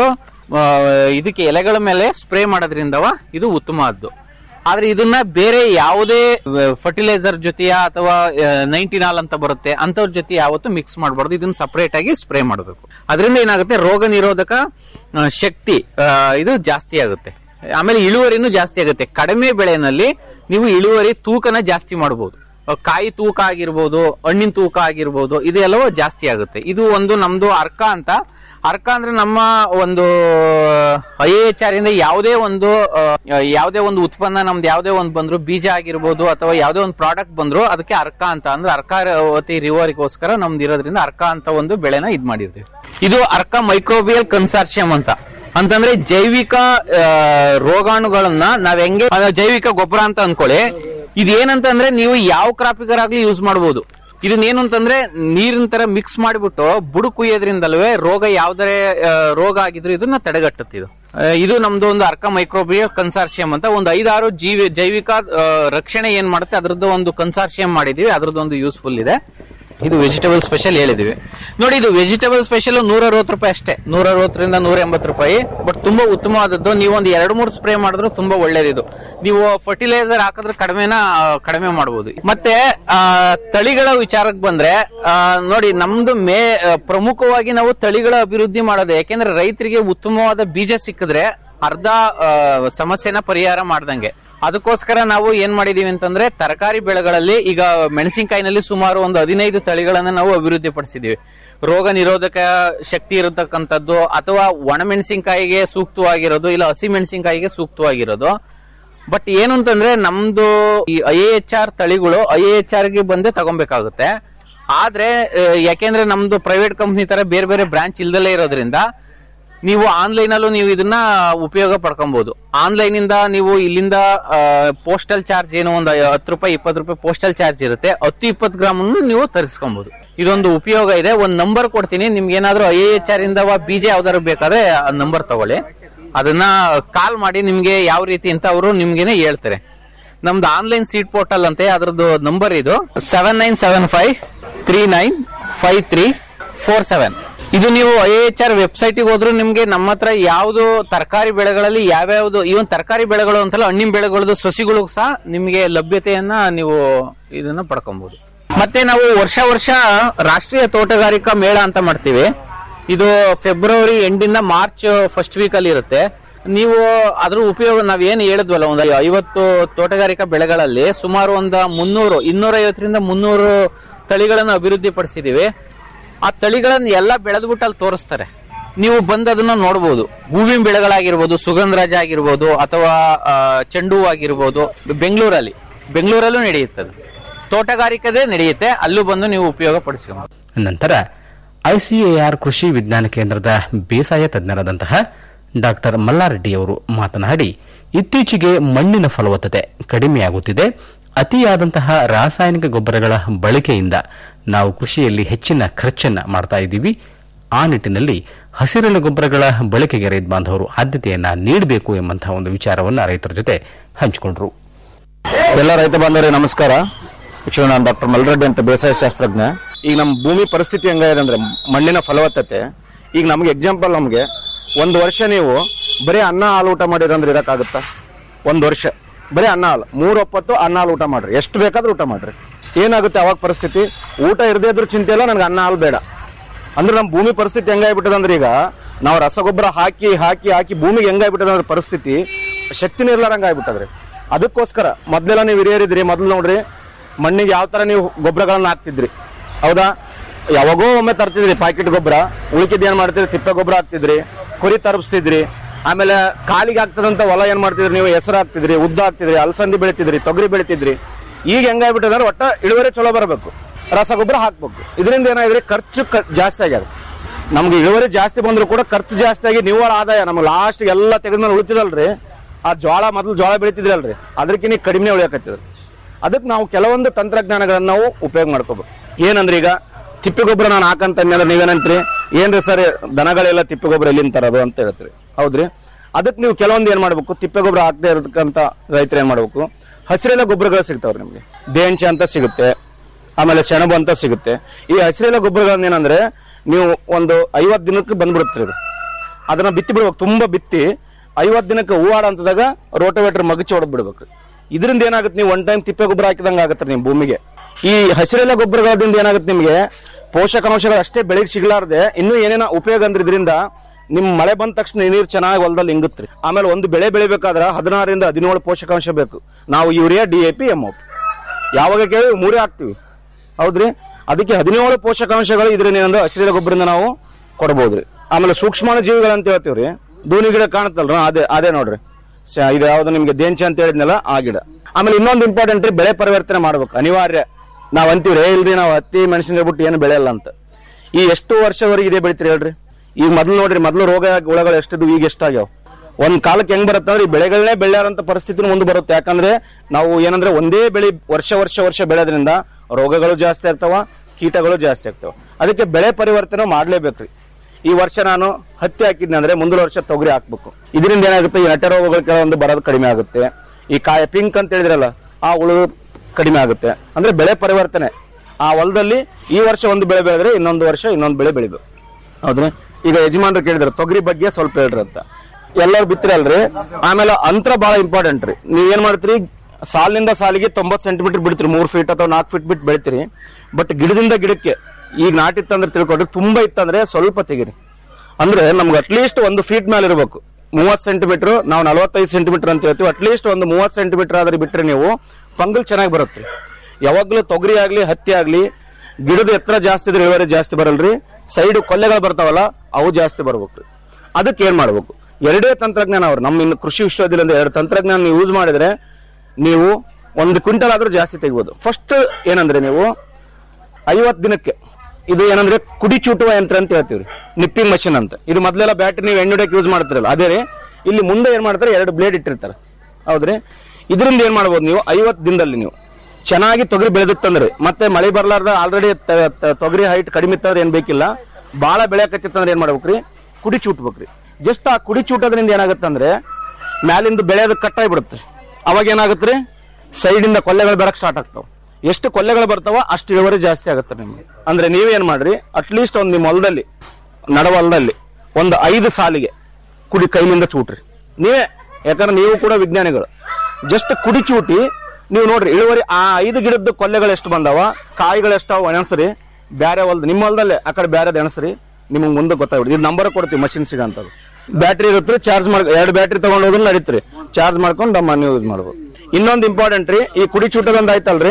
ಇದಕ್ಕೆ ಎಲೆಗಳ ಮೇಲೆ ಸ್ಪ್ರೇ ಮಾಡೋದ್ರಿಂದವ ಇದು ಉತ್ತಮವಾದ್ದು ಆದ್ರೆ ಇದನ್ನ ಬೇರೆ ಯಾವುದೇ ಫರ್ಟಿಲೈಸರ್ ಜೊತೆಯ ಅಥವಾ ನೈಂಟಿನಾಲ್ ಅಂತ ಬರುತ್ತೆ ಅಂತವ್ರ ಜೊತೆ ಯಾವತ್ತೂ ಮಿಕ್ಸ್ ಮಾಡಬಾರ್ದು ಇದನ್ನ ಸಪರೇಟ್ ಆಗಿ ಸ್ಪ್ರೇ ಮಾಡಬೇಕು ಅದರಿಂದ ಏನಾಗುತ್ತೆ ರೋಗ ನಿರೋಧಕ ಆ, ಶಕ್ತಿ ಆ, ಇದು ಜಾಸ್ತಿ ಆಗುತ್ತೆ ಆಮೇಲೆ ಇಳುವರಿನೂ ಜಾಸ್ತಿ ಆಗುತ್ತೆ ಕಡಿಮೆ ಬೆಳೆನಲ್ಲಿ ನೀವು ಇಳುವರಿ ತೂಕನ ಜಾಸ್ತಿ ಮಾಡಬಹುದು ಕಾಯಿ ತೂಕ ಆಗಿರ್ಬೋದು ಹಣ್ಣಿನ ತೂಕ ಆಗಿರ್ಬೋದು ಇದೆಲ್ಲವೂ ಜಾಸ್ತಿ ಆಗುತ್ತೆ ಇದು ಒಂದು ನಮ್ದು ಅರ್ಕ ಅಂತ ಅರ್ಕ ಅಂದ್ರೆ ನಮ್ಮ ಒಂದು ಐ ಎಚ್ ಆರ್ ಇಂದ ಯಾವುದೇ ಒಂದು ಆ, ಯಾವುದೇ ಒಂದು ಉತ್ಪನ್ನ ನಮ್ದು ಯಾವುದೇ ಒಂದು ಬಂದ್ರು ಬೀಜ ಆಗಿರ್ಬೋದು ಅಥವಾ ಯಾವುದೇ ಒಂದು ಪ್ರಾಡಕ್ಟ್ ಬಂದ್ರು ಅದಕ್ಕೆ ಅರ್ಕ ಅಂತ ಅಂದ್ರೆ ಅರ್ಕಾವತಿ ರಿವರ್ಗೋಸ್ಕರ ನಮ್ದು ಇರೋದ್ರಿಂದ ಅರ್ಕ ಅಂತ ಒಂದು ಬೆಳೆನ ಇದ್ ಮಾಡಿರ್ತೀವಿ ಇದು ಅರ್ಕ ಮೈಕ್ರೋಬಿಯಲ್ ಕನ್ಸಾರ್ಷಿಯಂ ಅಂತ ಅಂತಂದ್ರೆ ಜೈವಿಕ ಆ, ರೋಗಾಣುಗಳನ್ನ ನಾವ್ ಹೆಂಗೆ ಆ, ಜೈವಿಕ ಗೊಬ್ಬರ ಅಂತ ಅನ್ಕೊಳ್ಳಿ ಇದೇನಂತಂದ್ರೆ ನೀವು ಯಾವ ಕ್ರಾಪಿಗರಾಗ್ಲಿ ಯೂಸ್ ಮಾಡಬಹುದು ಇದನ್ನೇನು ಅಂತಂದ್ರೆ ನೀರಿನ ತರ ಮಿಕ್ಸ್ ಮಾಡಿಬಿಟ್ಟು ಬುಡು ಕುಯ್ಯೋದ್ರಿಂದಲ್ವೇ ರೋಗ ಯಾವ್ದಾರೆ ಆ, ರೋಗ ಆಗಿದ್ರು ಇದನ್ನ ತಡೆಗಟ್ಟುತ್ತೆ ಇದು ಆ, ಇದು ನಮ್ದು ಒಂದು ಅರ್ಕ ಮೈಕ್ರೋಬಿಯಲ್ ಕನ್ಸಾರ್ಷಿಯಂ ಅಂತ ಒಂದು ಐದಾರು ಜೀವಿ ಜೈವಿಕ ಆ, ರಕ್ಷಣೆ ಏನ್ ಮಾಡುತ್ತೆ ಅದ್ರದ್ದು ಒಂದು ಕನ್ಸಾರ್ಷಿಯಂ ಮಾಡಿದೀವಿ ಅದ್ರದ್ದು ಒಂದು ಯೂಸ್ಫುಲ್ ಇದೆ ಇದು ವೆಜಿಟೇಬಲ್ ಸ್ಪೆಷಲ್ ಹೇಳಿದೀವಿ ನೋಡಿ ಇದು ವೆಜಿಟೇಬಲ್ ಸ್ಪೆಷಲ್ ನೂರ ಅರವತ್ತು ರೂಪಾಯಿ ಅಷ್ಟೇ ನೂರ ಅರವತ್ತರಿಂದ ನೂರ ಎಂಬತ್ತು ರೂಪಾಯಿ ಬಟ್ ತುಂಬಾ ಉತ್ತಮವಾದದ್ದು ನೀವು ಒಂದು ಎರಡು ಮೂರು ಸ್ಪ್ರೇ ಮಾಡಿದ್ರು ತುಂಬಾ ಒಳ್ಳೇದಿದು ನೀವು ಫರ್ಟಿಲೈಸರ್ ಹಾಕಿದ್ರೆ ಕಡಿಮೆನ ಆ, ಕಡಿಮೆ ಮಾಡಬಹುದು ಮತ್ತೆ ಆ, ತಳಿಗಳ ವಿಚಾರಕ್ಕೆ ಬಂದ್ರೆ ಆ, ನೋಡಿ ನಮ್ದು ಮೇ ಆ, ಪ್ರಮುಖವಾಗಿ ನಾವು ತಳಿಗಳ ಅಭಿವೃದ್ಧಿ ಮಾಡೋದು ಯಾಕೆಂದ್ರೆ ರೈತರಿಗೆ ಉತ್ತಮವಾದ ಬೀಜ ಸಿಕ್ಕಿದ್ರೆ ಅರ್ಧ ಆ, ಸಮಸ್ಯೆನ ಪರಿಹಾರ ಮಾಡ್ದಂಗೆ ಅದಕ್ಕೋಸ್ಕರ ನಾವು ಏನ್ ಮಾಡಿದೀವಿ ಅಂತಂದ್ರೆ ತರಕಾರಿ ಬೆಳೆಗಳಲ್ಲಿ ಈಗ ಮೆಣಸಿನಕಾಯಿನಲ್ಲಿ ಸುಮಾರು ಒಂದು ಹದಿನೈದು ತಳಿಗಳನ್ನ ನಾವು ಅಭಿವೃದ್ಧಿ ಪಡಿಸಿದೀವಿ ರೋಗ ನಿರೋಧಕ ಶಕ್ತಿ ಇರತಕ್ಕಂಥದ್ದು ಅಥವಾ ಒಣಮೆಣಸಿನಕಾಯಿಗೆ ಸೂಕ್ತವಾಗಿರೋದು ಇಲ್ಲ ಹಸಿ ಮೆಣಸಿನಕಾಯಿಗೆ ಸೂಕ್ತವಾಗಿರೋದು ಬಟ್ ಏನು ಅಂತಂದ್ರೆ ನಮ್ದು ಈ ಐ ಎಚ್ ಆರ್ ತಳಿಗಳು ಐ ಎಚ್ ಆರ್ ಗೆ ಬಂದೇ ತಗೊಬೇಕಾಗುತ್ತೆ ಆದ್ರೆ ಆ, ಯಾಕೆಂದ್ರೆ ನಮ್ದು ಪ್ರೈವೇಟ್ ಕಂಪ್ನಿ ತರ ಬೇರೆ ಬೇರೆ ಬ್ರಾಂಚ್ ಇಲ್ದಲೇ ಇರೋದ್ರಿಂದ ನೀವು ಆನ್ಲೈನ್ ಅಲ್ಲೂ ನೀವು ಇದನ್ನ ಉಪಯೋಗ ಪಡ್ಕೊಬಹುದು ಆನ್ಲೈನ್ ಇಂದ ನೀವು ಇಲ್ಲಿಂದ ಪೋಸ್ಟಲ್ ಚಾರ್ಜ್ ಏನು ಒಂದು ಹತ್ತು ರೂಪಾಯಿ ಇಪ್ಪತ್ತು ರೂಪಾಯಿ ಪೋಸ್ಟಲ್ ಚಾರ್ಜ್ ಇರುತ್ತೆ ಹತ್ತು ಇಪ್ಪತ್ತು ಗ್ರಾಮ್ ನೀವು ತರಿಸ್ಕೊಬಹುದು ಇದೊಂದು ಉಪಯೋಗ ಇದೆ ಒಂದ್ ನಂಬರ್ ಕೊಡ್ತೀನಿ ನಿಮ್ಗೆ ಏನಾದ್ರು ಐ ಎಚ್ ಆರ್ ಇಂದ ಬೀಜ ಯಾವ್ದಾದ್ರು ಬೇಕಾದ್ರೆ ಆ ನಂಬರ್ ತಗೊಳ್ಳಿ ಅದನ್ನ ಕಾಲ್ ಮಾಡಿ ನಿಮ್ಗೆ ಯಾವ ರೀತಿ ಅಂತ ಅವರು ನಿಮ್ಗೆನೆ ಹೇಳ್ತಾರೆ ನಮ್ದು ಆನ್ಲೈನ್ ಸೀಟ್ ಪೋರ್ಟಲ್ ಅಂತೆ ಅದ್ರದ್ದು ನಂಬರ್ ಇದು seven nine seven five three nine five three four seven ಇದು ನೀವು ಐ ಎಚ್ ಆರ್ ವೆಬ್ಸೈಟ್ ಹೋದ್ರು ನಿಮ್ಗೆ ನಮ್ಮ ಹತ್ರ ಯಾವ್ದು ತರಕಾರಿ ಬೆಳೆಗಳಲ್ಲಿ ಯಾವ್ಯಾವ್ದು ಇವನ್ ತರಕಾರಿ ಬೆಳೆಗಳು ಅಂತಲ್ಲ ಹಣ್ಣಿನ ಬೆಳೆಗಳದ್ದು ಸಸಿಗಳು ಸಹ ನಿಮ್ಗೆ ಲಭ್ಯತೆಯನ್ನ ನೀವು ಇದನ್ನ ಪಡ್ಕೊಬಹುದು ಮತ್ತೆ ನಾವು ವರ್ಷ ವರ್ಷ ರಾಷ್ಟ್ರೀಯ ತೋಟಗಾರಿಕಾ ಮೇಳ ಅಂತ ಮಾಡ್ತೀವಿ ಇದು ಫೆಬ್ರವರಿ ಎಂಡಿಂದ ಮಾರ್ಚ್ ಫಸ್ಟ್ ವೀಕ್ ಅಲ್ಲಿ ಇರುತ್ತೆ ನೀವು ಅದ್ರ ಉಪಯೋಗ ನಾವ್ ಏನ್ ಹೇಳಿದ್ವಲ್ಲ ಒಂದು ಐವತ್ತು ತೋಟಗಾರಿಕಾ ಬೆಳೆಗಳಲ್ಲಿ ಸುಮಾರು ಒಂದು ಮುನ್ನೂರು ಇನ್ನೂರ ಐವತ್ತರಿಂದ ಮುನ್ನೂರು ತಳಿಗಳನ್ನು ಅಭಿವೃದ್ಧಿ ಪಡಿಸಿದೀವಿ ಆ ತಳಿಗಳನ್ನ ಎಲ್ಲ ಬೆಳೆದ್ಬಿಟ್ಟು ಅಲ್ಲಿ ತೋರಿಸ್ತಾರೆ ನೀವು ಬಂದು ಅದನ್ನ ನೋಡಬಹುದು ಹೂವಿನ ಬೆಳೆಗಳಾಗಿರ್ಬೋದು ಸುಗಂಧರಾಜ ಆಗಿರ್ಬೋದು ಅಥವಾ ಆ, ಚೆಂಡು ಹೂ ಆಗಿರ್ಬೋದು ಬೆಂಗಳೂರಲ್ಲಿ ಬೆಂಗಳೂರಲ್ಲೂ ನಡೆಯುತ್ತೆ ಅದು ತೋಟಗಾರಿಕದೇ ನಡೆಯುತ್ತೆ ಅಲ್ಲೂ ಬಂದು ನೀವು ಉಪಯೋಗ ಪಡಿಸ್ಕೊಂಡು ನಂತರ ಐಸಿಎಆರ್ ಕೃಷಿ ವಿಜ್ಞಾನ ಕೇಂದ್ರದ ಬೇಸಾಯ ತಜ್ಞರಾದಂತಹ ಡಾಕ್ಟರ್ ಮಲ್ಲಾರೆಡ್ಡಿ ಅವರು ಮಾತನಾಡಿ ಇತ್ತೀಚೆಗೆ ಮಣ್ಣಿನ ಫಲವತ್ತತೆ ಕಡಿಮೆಯಾಗುತ್ತಿದೆ ಅತಿಯಾದಂತಹ ರಾಸಾಯನಿಕ ಗೊಬ್ಬರಗಳ ಬಳಕೆಯಿಂದ ನಾವು ಕೃಷಿಯಲ್ಲಿ ಹೆಚ್ಚಿನ ಖರ್ಚನ್ನ ಮಾಡ್ತಾ ಇದ್ದೀವಿ ಆ ನಿಟ್ಟಿನಲ್ಲಿ ಹಸಿರೆಲೆ ಗೊಬ್ಬರಗಳ ಬಳಕೆಗೆ ರೈತ ಬಾಂಧವರು ಆದ್ಯತೆಯನ್ನ ನೀಡಬೇಕು ಎಂಬಂತಹ ಒಂದು ವಿಚಾರವನ್ನು ರೈತರ ಜೊತೆ ಹಂಚಿಕೊಂಡ್ರು ಎಲ್ಲ ರೈತ ಬಾಂಧವರೇ ನಮಸ್ಕಾರ ಆಕ್ಚುಲಿ ನಾನು ಡಾಕ್ಟರ್ ಮಲ್ರೆಡ್ಡಿ ಅಂತ ಬೇಸಾಯ ಶಾಸ್ತ್ರಜ್ಞ ಈಗ ನಮ್ಮ ಭೂಮಿ ಪರಿಸ್ಥಿತಿ ಹೆಂಗಿದೆ ಅಂದ್ರೆ ಮಣ್ಣಿನ ಫಲವತ್ತತೆ ಈಗ ನಮ್ಗೆ ಎಕ್ಸಾಂಪಲ್ ನಮಗೆ ಒಂದು ವರ್ಷ ನೀವು ಬರೀ ಅನ್ನ ಹಾಲು ಊಟ ಮಾಡಿರಂದ್ರೆ ಇರಕ್ಕಾಗುತ್ತಾ ಒಂದು ವರ್ಷ ಬರೀ ಅನ್ನ ಹಾಲು ಮೂರು ಒಪ್ಪತ್ತು ಅನ್ನ ಹಾಲು ಊಟ ಮಾಡ್ರಿ ಎಷ್ಟು ಬೇಕಾದ್ರೂ ಊಟ ಮಾಡ್ರಿ ಏನಾಗುತ್ತೆ ಅವಾಗ ಪರಿಸ್ಥಿತಿ ಊಟ ಇರದೇ ಇದ್ರೂ ಚಿಂತೆ ಇಲ್ಲ ನನಗೆ ಅನ್ನ ಹಾಲು ಬೇಡ ಅಂದ್ರೆ ನಮ್ಮ ಭೂಮಿ ಪರಿಸ್ಥಿತಿ ಹೆಂಗಾಗ್ಬಿಟ್ಟದ ಅಂದ್ರೆ ಈಗ ನಾವು ರಸಗೊಬ್ಬರ ಹಾಕಿ ಹಾಕಿ ಹಾಕಿ ಭೂಮಿಗೆ ಹೆಂಗಾಗ್ಬಿಟ್ಟದ ಅಂದ್ರೆ ಪರಿಸ್ಥಿತಿ ಶಕ್ತಿನೇ ಇರ್ಲಾರಂಗ ಆಗ್ಬಿಟ್ಟದ್ರಿ ಅದಕ್ಕೋಸ್ಕರ ಮೊದ್ಲೆಲ್ಲ ನೀವು ಹಿರಿಯರಿದ್ರಿ ಮೊದ್ಲು ನೋಡ್ರಿ ಮಣ್ಣಿಗೆ ಯಾವ ತರ ನೀವು ಗೊಬ್ಬರಗಳನ್ನ ಹಾಕ್ತಿದ್ರಿ ಹೌದಾ ಯಾವಾಗೋ ಒಮ್ಮೆ ತರ್ತಿದ್ರಿ ಪ್ಯಾಕೆಟ್ ಗೊಬ್ಬರ ಉಳಿಕಿದ್ ಏನ್ ಮಾಡ್ತಿದ್ರಿ ತಿಪ್ಪೆ ಗೊಬ್ಬರ ಹಾಕ್ತಿದ್ರಿ ಕುರಿ ತರಪಿಸ್ತಿದ್ರಿ ಆಮೇಲೆ ಕಾಲಿಗೆ ಆಗ್ತದಂತ ಹೊಲ ಏನ್ ಮಾಡ್ತಿದ್ರಿ ನೀವು ಹೆಸರು ಹಾಕ್ತಿದ್ರಿ ಉದ್ದ ಹಾಕ್ತಿದ್ರಿ ಅಲಸಂದಿ ಬೆಳಿತಿದ್ರಿ ತೊಗರಿ ಬೆಳಿತಿದ್ರಿ ಈಗ ಹೆಂಗಾಗ್ಬಿಟ್ಟದಂದ್ರೆ ಒಟ್ಟ ಇಳುವರಿ ಚಲೋ ಬರಬೇಕು ರಸಗೊಬ್ಬರ ಹಾಕ್ಬೇಕು ಇದರಿಂದ ಏನಾಗಿದೆ ಖರ್ಚು ಕ- ಜಾಸ್ತಿ ಆಗ್ಯದ ನಮ್ಗೆ ಇಳುವರಿ ಜಾಸ್ತಿ ಬಂದ್ರು ಕೂಡ ಖರ್ಚು ಜಾಸ್ತಿ ಆಗಿ ನಿವ್ವಳ ಆದಾಯ ನಮ್ಗೆ ಲಾಸ್ಟ್ ಎಲ್ಲ ತೆಗೆದ್ಮೇಲೆ ಉಳಿತಿದಲ್ರಿ ಆ ಜೋಳ ಮೊದಲು ಜೋಳ ಬೆಳಿತಿದ್ರಲ್ರಿ ಅದಕ್ಕಿಂತ ಕಡಿಮೆ ಉಳಿಯಕತ್ತಿದ್ರು ಅದಕ್ಕೆ ನಾವು ಕೆಲವೊಂದು ತಂತ್ರಜ್ಞಾನಗಳನ್ನ ನಾವು ಉಪಯೋಗ ಮಾಡ್ಕೋಬೇಕು ಏನಂದ್ರೆ ಈಗ ತಿಪ್ಪೆ ಗೊಬ್ಬರ ನಾನು ಹಾಕಂತ ಅಂದ್ರೆ ನೀವೇನಂತ್ರಿ ಏನ್ರಿ ಸರ್ ದನಗಳೆಲ್ಲ ತಿಪ್ಪೆ ಗೊಬ್ಬರ ಎಲ್ಲಿಂದ ತರೋದು ಅಂತ ಹೇಳ್ತೀರಿ ಹೌದ್ರಿ ಅದಕ್ಕೆ ನೀವು ಕೆಲವೊಂದು ಏನ್ ಮಾಡ್ಬೇಕು ತಿಪ್ಪೆ ಗೊಬ್ಬರ ಹಾಕದೇ ಇರತಕ್ಕಂತ ರೈತರು ಏನ್ ಮಾಡ್ಬೇಕು ಹಸಿರೆಲೆ ಗೊಬ್ಬರಗಳು ಸಿಗ್ತಾವ್ರಿ ನಿಮ್ಗೆ ದೇಂಚ ಅಂತ ಸಿಗುತ್ತೆ ಆಮೇಲೆ ಸೆಣಬು ಅಂತ ಸಿಗುತ್ತೆ ಈ ಹಸಿರೆಲೆ ಗೊಬ್ಬರಗಳನ್ನ ಏನಂದ್ರೆ ನೀವು ಒಂದು ಐವತ್ ದಿನಕ್ಕೆ ಬಂದ್ಬಿಡುತ್ತೆ ಇದು ಅದನ್ನ ಬಿತ್ತಿ ಬಿಡ್ಬೇಕು ತುಂಬಾ ಬಿತ್ತಿ ಐವತ್ ದಿನಕ್ಕೆ ಹೂವಾಡ ಅಂತದಾಗ ರೋಟೋವೇಟರ್ ಮಗಚಿ ಹೊಡೆದ್ ಬಿಡ್ಬೇಕು ಇದರಿಂದ ಏನಾಗುತ್ತೆ ನೀವು ಒನ್ ಟೈಮ್ ತಿಪ್ಪೆ ಗೊಬ್ಬರ ಹಾಕಿದಂಗ ಆಗುತ್ತೆ ನಿಮ್ ಭೂಮಿಗೆ ಈ ಹಸಿರೆಲೆ ಗೊಬ್ಬರಗಳಿಂದ ಏನಾಗುತ್ತೆ ನಿಮ್ಗೆ ಪೋಷಕಾಂಶಗಳು ಅಷ್ಟೇ ಬೆಳೆಗೆ ಸಿಗ್ಲಾರ್ದೆ ಇನ್ನೂ ಏನೇನೋ ಉಪಯೋಗ ಅಂದ್ರೆ ಇದರಿಂದ ನಿಮ್ ಮಳೆ ಬಂದ ತಕ್ಷಣ ನೀರು ಚೆನ್ನಾಗಿ ಹೊಲದಲ್ಲಿ ಇಂಗುತ್ರಿ ಆಮೇಲೆ ಒಂದು ಬೆಳೆ ಬೆಳಿಬೇಕಾದ್ರೆ ಹದಿನಾರರಿಂದ ಹದಿನೇಳು ಪೋಷಕಾಂಶ ಬೇಕು ನಾವು urea D A P M ಯಾವಾಗ ಕೇಳಿ ಮೂರೇ ಹಾಕ್ತಿವಿ ಹೌದ್ರಿ ಅದಕ್ಕೆ ಹದಿನೇಳು ಪೋಷಕಾಂಶಗಳು ಇದರಿಂದ ಏನಂದ್ರೆ ಹಸಿರೆಲೆ ಗೊಬ್ಬರದಿಂದ ನಾವು ಕೊಡಬಹುದ್ರಿ ಆಮೇಲೆ ಸೂಕ್ಷ್ಮಾಣು ಜೀವಿಗಳು ಅಂತ ಹೇಳ್ತೀವ್ರಿ ದೂನಿ ಗಿಡ ಕಾಣುತ್ತಲ್ರ ಅದೇ ಅದೇ ನೋಡ್ರಿ ಸ- ಇದು ಯಾವ್ದು ನಿಮ್ಗೆ ದೇಂಚ ಅಂತ ಹೇಳಿದ್ನಲ್ಲ ಆ ಗಿಡ ಆಮೇಲೆ ಇನ್ನೊಂದು ಇಂಪಾರ್ಟೆಂಟ್ ರೀ ಬೆಳೆ ಪರಿವರ್ತನೆ ಮಾಡ್ಬೇಕು ಅನಿವಾರ್ಯ ನಾವ್ ಅಂತೀವ್ರಿ "ಏ, ಇಲ್ರಿ ನಾವು ಹತ್ತಿ ಮೆಣಸಿನ ಬಿಟ್ಟು ಏನು ಬೆಳೆಯಲ್ಲ ಅಂತ ಈ ಎಷ್ಟು ವರ್ಷವರೆಗೆ ಇದೇ ಬೆಳಿತೀರಿ ಹೇಳ್ರಿ ಈಗ ಮೊದ್ಲು ನೋಡ್ರಿ ಮೊದ್ಲು ರೋಗ ಹುಳಗಳು ಎಷ್ಟಿದ್ವು ಈಗ ಎಷ್ಟಾಗ್ಯಾವ ಒಂದ್ ಕಾಲಕ್ಕೆ ಹೆಂಗ್ ಬರುತ್ತೆ ಅಂದ್ರೆ ಈ ಬೆಳೆಗಳನ್ನೇ ಬೆಳೆಯಾರಂತ ಪರಿಸ್ಥಿತಿ ಮುಂದೆ ಬರುತ್ತೆ ಯಾಕಂದ್ರೆ ನಾವು ಏನಂದ್ರೆ ಒಂದೇ ಬೆಳೆ ವರ್ಷ ವರ್ಷ ವರ್ಷ ಬೆಳೆಯೋದ್ರಿಂದ ರೋಗಗಳು ಜಾಸ್ತಿ ಆಗ್ತಾವ ಕೀಟಗಳು ಜಾಸ್ತಿ ಆಗ್ತಾವ ಅದಕ್ಕೆ ಬೆಳೆ ಪರಿವರ್ತನೆ ಮಾಡ್ಲೇಬೇಕ್ರಿ ಈ ವರ್ಷ ನಾನು ಹತ್ತಿ ಹಾಕಿದ್ನಿ ಅಂದ್ರೆ ಮುಂದಿನ ವರ್ಷ ತೊಗರಿ ಹಾಕ್ಬೇಕು ಇದರಿಂದ ಏನಾಗುತ್ತೆ ಈ ನಟ ರೋಗಗಳು ಕೆಲವೊಂದು ಬರೋದು ಕಡಿಮೆ ಆಗುತ್ತೆ ಈ ಕಾಯ ಪಿಂಕ್ ಅಂತ ಹೇಳಿದ್ರಲ್ಲ ಆ ಹುಳು ಕಡಿಮೆ ಆಗುತ್ತೆ ಅಂದ್ರೆ ಬೆಳೆ ಪರಿವರ್ತನೆ ಆ ಹೊಲದಲ್ಲಿ ಈ ವರ್ಷ ಒಂದು ಬೆಳೆ ಬೆಳೆದ್ರೆ ಇನ್ನೊಂದು ವರ್ಷ ಇನ್ನೊಂದು ಬೆಳೆ ಬೆಳಿಬೇಕು ಹೌದ್ರಿ ಈಗ ಯಜಮಾನ್ರು ಕೇಳಿದ್ರು ತೊಗರಿ ಬಗ್ಗೆ ಸ್ವಲ್ಪ ಹೇಳ್ರಿ ಅಂತ ಎಲ್ಲರೂ ಬಿತ್ತಿರಲ್ರಿ ಆಮೇಲೆ ಅಂತರ ಬಹಳ ಇಂಪಾರ್ಟೆಂಟ್ ರೀ ನೀವ್ ಏನ್ ಮಾಡ್ತೀರಿ ಸಾಲಿನಿಂದ ಸಾಲಿಗೆ ತೊಂಬತ್ ಸೆಂಟಿಮೀಟರ್ ಬಿಡ್ತೀರಿ ಮೂರ್ ಫೀಟ್ ಅಥವಾ ನಾಲ್ಕು ಫೀಟ್ ಬಿಟ್ಟು ಬೆಳಿತೀರಿ ಬಟ್ ಗಿಡದಿಂದ ಗಿಡಕ್ಕೆ ಈಗ ನಾಟಿತ್ತಂದ್ರೆ ತಿಳ್ಕೊಡ್ರಿ ತುಂಬಾ ಇತ್ತಂದ್ರೆ ಸ್ವಲ್ಪ ತೆಗಿರಿ ಅಂದ್ರೆ ನಮ್ಗೆ ಅಟ್ಲೀಸ್ಟ್ ಒಂದು ಫೀಟ್ ಮೇಲೆ ಇರಬೇಕು ಮೂವತ್ ಸೆಂಟಿಮೀಟರ್ ನಾವು ನಲವತ್ತೈದು ಸೆಂಟಿಮೀಟರ್ ಅಂತ ಹೇಳ್ತೀವಿ ಅಟ್ಲೀಸ್ಟ್ ಒಂದು ಮೂವತ್ ಸೆಂಟಿಮೀಟರ್ ಆದ್ರೆ ಬಿಟ್ರೆ ನೀವು ಫಂಗಲ್ ಚೆನ್ನಾಗಿ ಬರುತ್ತೆ ಯಾವಾಗ್ಲೂ ತೊಗರಿ ಆಗ್ಲಿ ಹತ್ತಿ ಆಗ್ಲಿ ಗಿಡದ ಎತ್ತರ ಜಾಸ್ತಿ ಇದ್ರೆ ಇಳುವರಿ ಜಾಸ್ತಿ ಬರಲ್ರಿ ಸೈಡ್ ಕೊಲ್ಲೆಗಳು ಬರ್ತಾವಲ್ಲ ಅವು ಜಾಸ್ತಿ ಬರ್ಬೇಕು ಅದಕ್ಕೆ ಏನ್ ಮಾಡ್ಬೇಕು ಎರಡೇ ತಂತ್ರಜ್ಞಾನ ಅವ್ರು ನಮ್ಮ ಇನ್ನು ಕೃಷಿ ವಿಶ್ವವಿದ್ಯಾಲಯದಿಂದ ಎರಡು ತಂತ್ರಜ್ಞಾನ ನೀವು ಯೂಸ್ ಮಾಡಿದ್ರೆ ನೀವು ಒಂದು ಕ್ವಿಂಟಲ್ ಆದ್ರೂ ಜಾಸ್ತಿ ತೆಗಿಬೋದು ಫಸ್ಟ್ ಏನಂದ್ರೆ ನೀವು ಐವತ್ ದಿನಕ್ಕೆ ಇದು ಏನಂದ್ರೆ ಕುಡಿ ಚೂಟುವ ಯಂತ್ರ ಅಂತ ಹೇಳ್ತೀವಿ ನಿಪ್ಪಿಂಗ್ ಮಷಿನ್ ಅಂತ ಇದು ಮೊದಲೆಲ್ಲ ಬ್ಯಾಟ್ರಿ ನೀವು ಎಣ್ಣೆಡಕ್ಕೆ ಯೂಸ್ ಮಾಡ್ತಿರಲ್ಲ ಅದೇ ರೀ ಇಲ್ಲಿ ಮುಂದೆ ಏನ್ ಮಾಡ್ತಾರೆ ಎರಡು ಬ್ಲೇಡ್ ಇಟ್ಟಿರ್ತಾರೆ ಹೌದ್ರಿ ಇದರಿಂದ ಏನ್ ಮಾಡ್ಬೋದು ನೀವು ಐವತ್ ದಿನದಲ್ಲಿ ನೀವು ಚೆನ್ನಾಗಿ ತೊಗರಿ ಬೆಳೆದಿತ್ತಂದ್ರೆ ಮತ್ತೆ ಮಳೆ ಬರ್ಲಾರ್ದ ಆಲ್ರೆಡಿ ತೊಗರಿ ಹೈಟ್ ಕಡಿಮೆ ಇತ್ತಂದ್ರೆ ಏನ್ ಬೇಕಿಲ್ಲ ಬಾಳ ಬೆಳೆಯಕತ್ತಿತ್ತಂದ್ರೆ ಏನ್ ಮಾಡ್ಬೇಕ್ರಿ ಕುಡಿ ಚೂಟ್ಬೇಕ್ರಿ ಜಸ್ಟ್ ಆ ಕುಡಿ ಚೂಟೋದ್ರಿಂದ ಏನಾಗುತ್ತಂದ್ರೆ ಮ್ಯಾಲಿಂದ ಬೆಳೆಯೋದು ಕಟ್ಟಾಗಿ ಬಿಡುತ್ತೆ ಅವಾಗ ಏನಾಗುತ್ತೆ ಸೈಡಿಂದ ಕೊಲ್ಲೆಗಳು ಬರಕ್ ಸ್ಟಾರ್ಟ್ ಆಗ್ತಾವ ಎಷ್ಟು ಕೊಲ್ಲೆಗಳು ಬರ್ತಾವ ಅಷ್ಟು ಇಳುವರಿ ಜಾಸ್ತಿ ಆಗುತ್ತೆ ನಿಮ್ಗೆ ಅಂದ್ರೆ ನೀವೇನ್ ಮಾಡ್ರಿ ಅಟ್ಲೀಸ್ಟ್ ಒಂದು ನಿಮ್ಮ ಹೊಲದಲ್ಲಿ ನಡ ಹೊಲದಲ್ಲಿ ಒಂದು ಐದು ಸಾಲಿಗೆ ಕುಡಿ ಕೈಲಿಂದ ಚೂಟ್ರಿ ನೀವೇ ಯಾಕಂದ್ರೆ ನೀವು ಕೂಡ ವಿಜ್ಞಾನಿಗಳು ಜಸ್ಟ್ ಕುಡಿ ಚೂಟಿ ನೀವು ನೋಡ್ರಿ ಇಳುವರಿ ಆ ಐದು ಗಿಡದ ಕೊಲ್ಲೆಗಳು ಎಷ್ಟು ಬಂದಾವ ಕಾಯಿಗಳು ಎಷ್ಟಾವ ಎಣಸ್ರಿ ಬ್ಯಾರೆ ಹೊಲ್ದ ನಿಮ್ಮ ಹೊಲದಲ್ಲೇ ಆ ಕಡೆ ಬ್ಯಾರೆದ್ ಎಣಸ್ರಿ ನಿಮಗೆ ಮುಂದೆ ಗೊತ್ತಾಗ್ಬಿಡಿ ಇದು ನಂಬರ್ ಕೊಡ್ತೀವಿ ಮಷಿನ್ ಸಿಗಂತದ್ದು ಬ್ಯಾಟ್ರಿ ಇರುತ್ತೆ ಚಾರ್ಜ್ ಮಾಡ್ ಎರಡು ಬ್ಯಾಟ್ರಿ ತಗೊಂಡು ಹೋದ್ರೆ ನಡೀತ್ರಿ ಚಾರ್ಜ್ ಮಾಡ್ಕೊಂಡು ನಮ್ಮ ನೀವು ಯೂಸ್ ಮಾಡ್ಬೋದು ಇನ್ನೊಂದು ಇಂಪಾರ್ಟೆಂಟ್ ರೀ ಈ ಕುಡಿ ಚೂಟದೊಂದು ಆಯ್ತಲ್ರಿ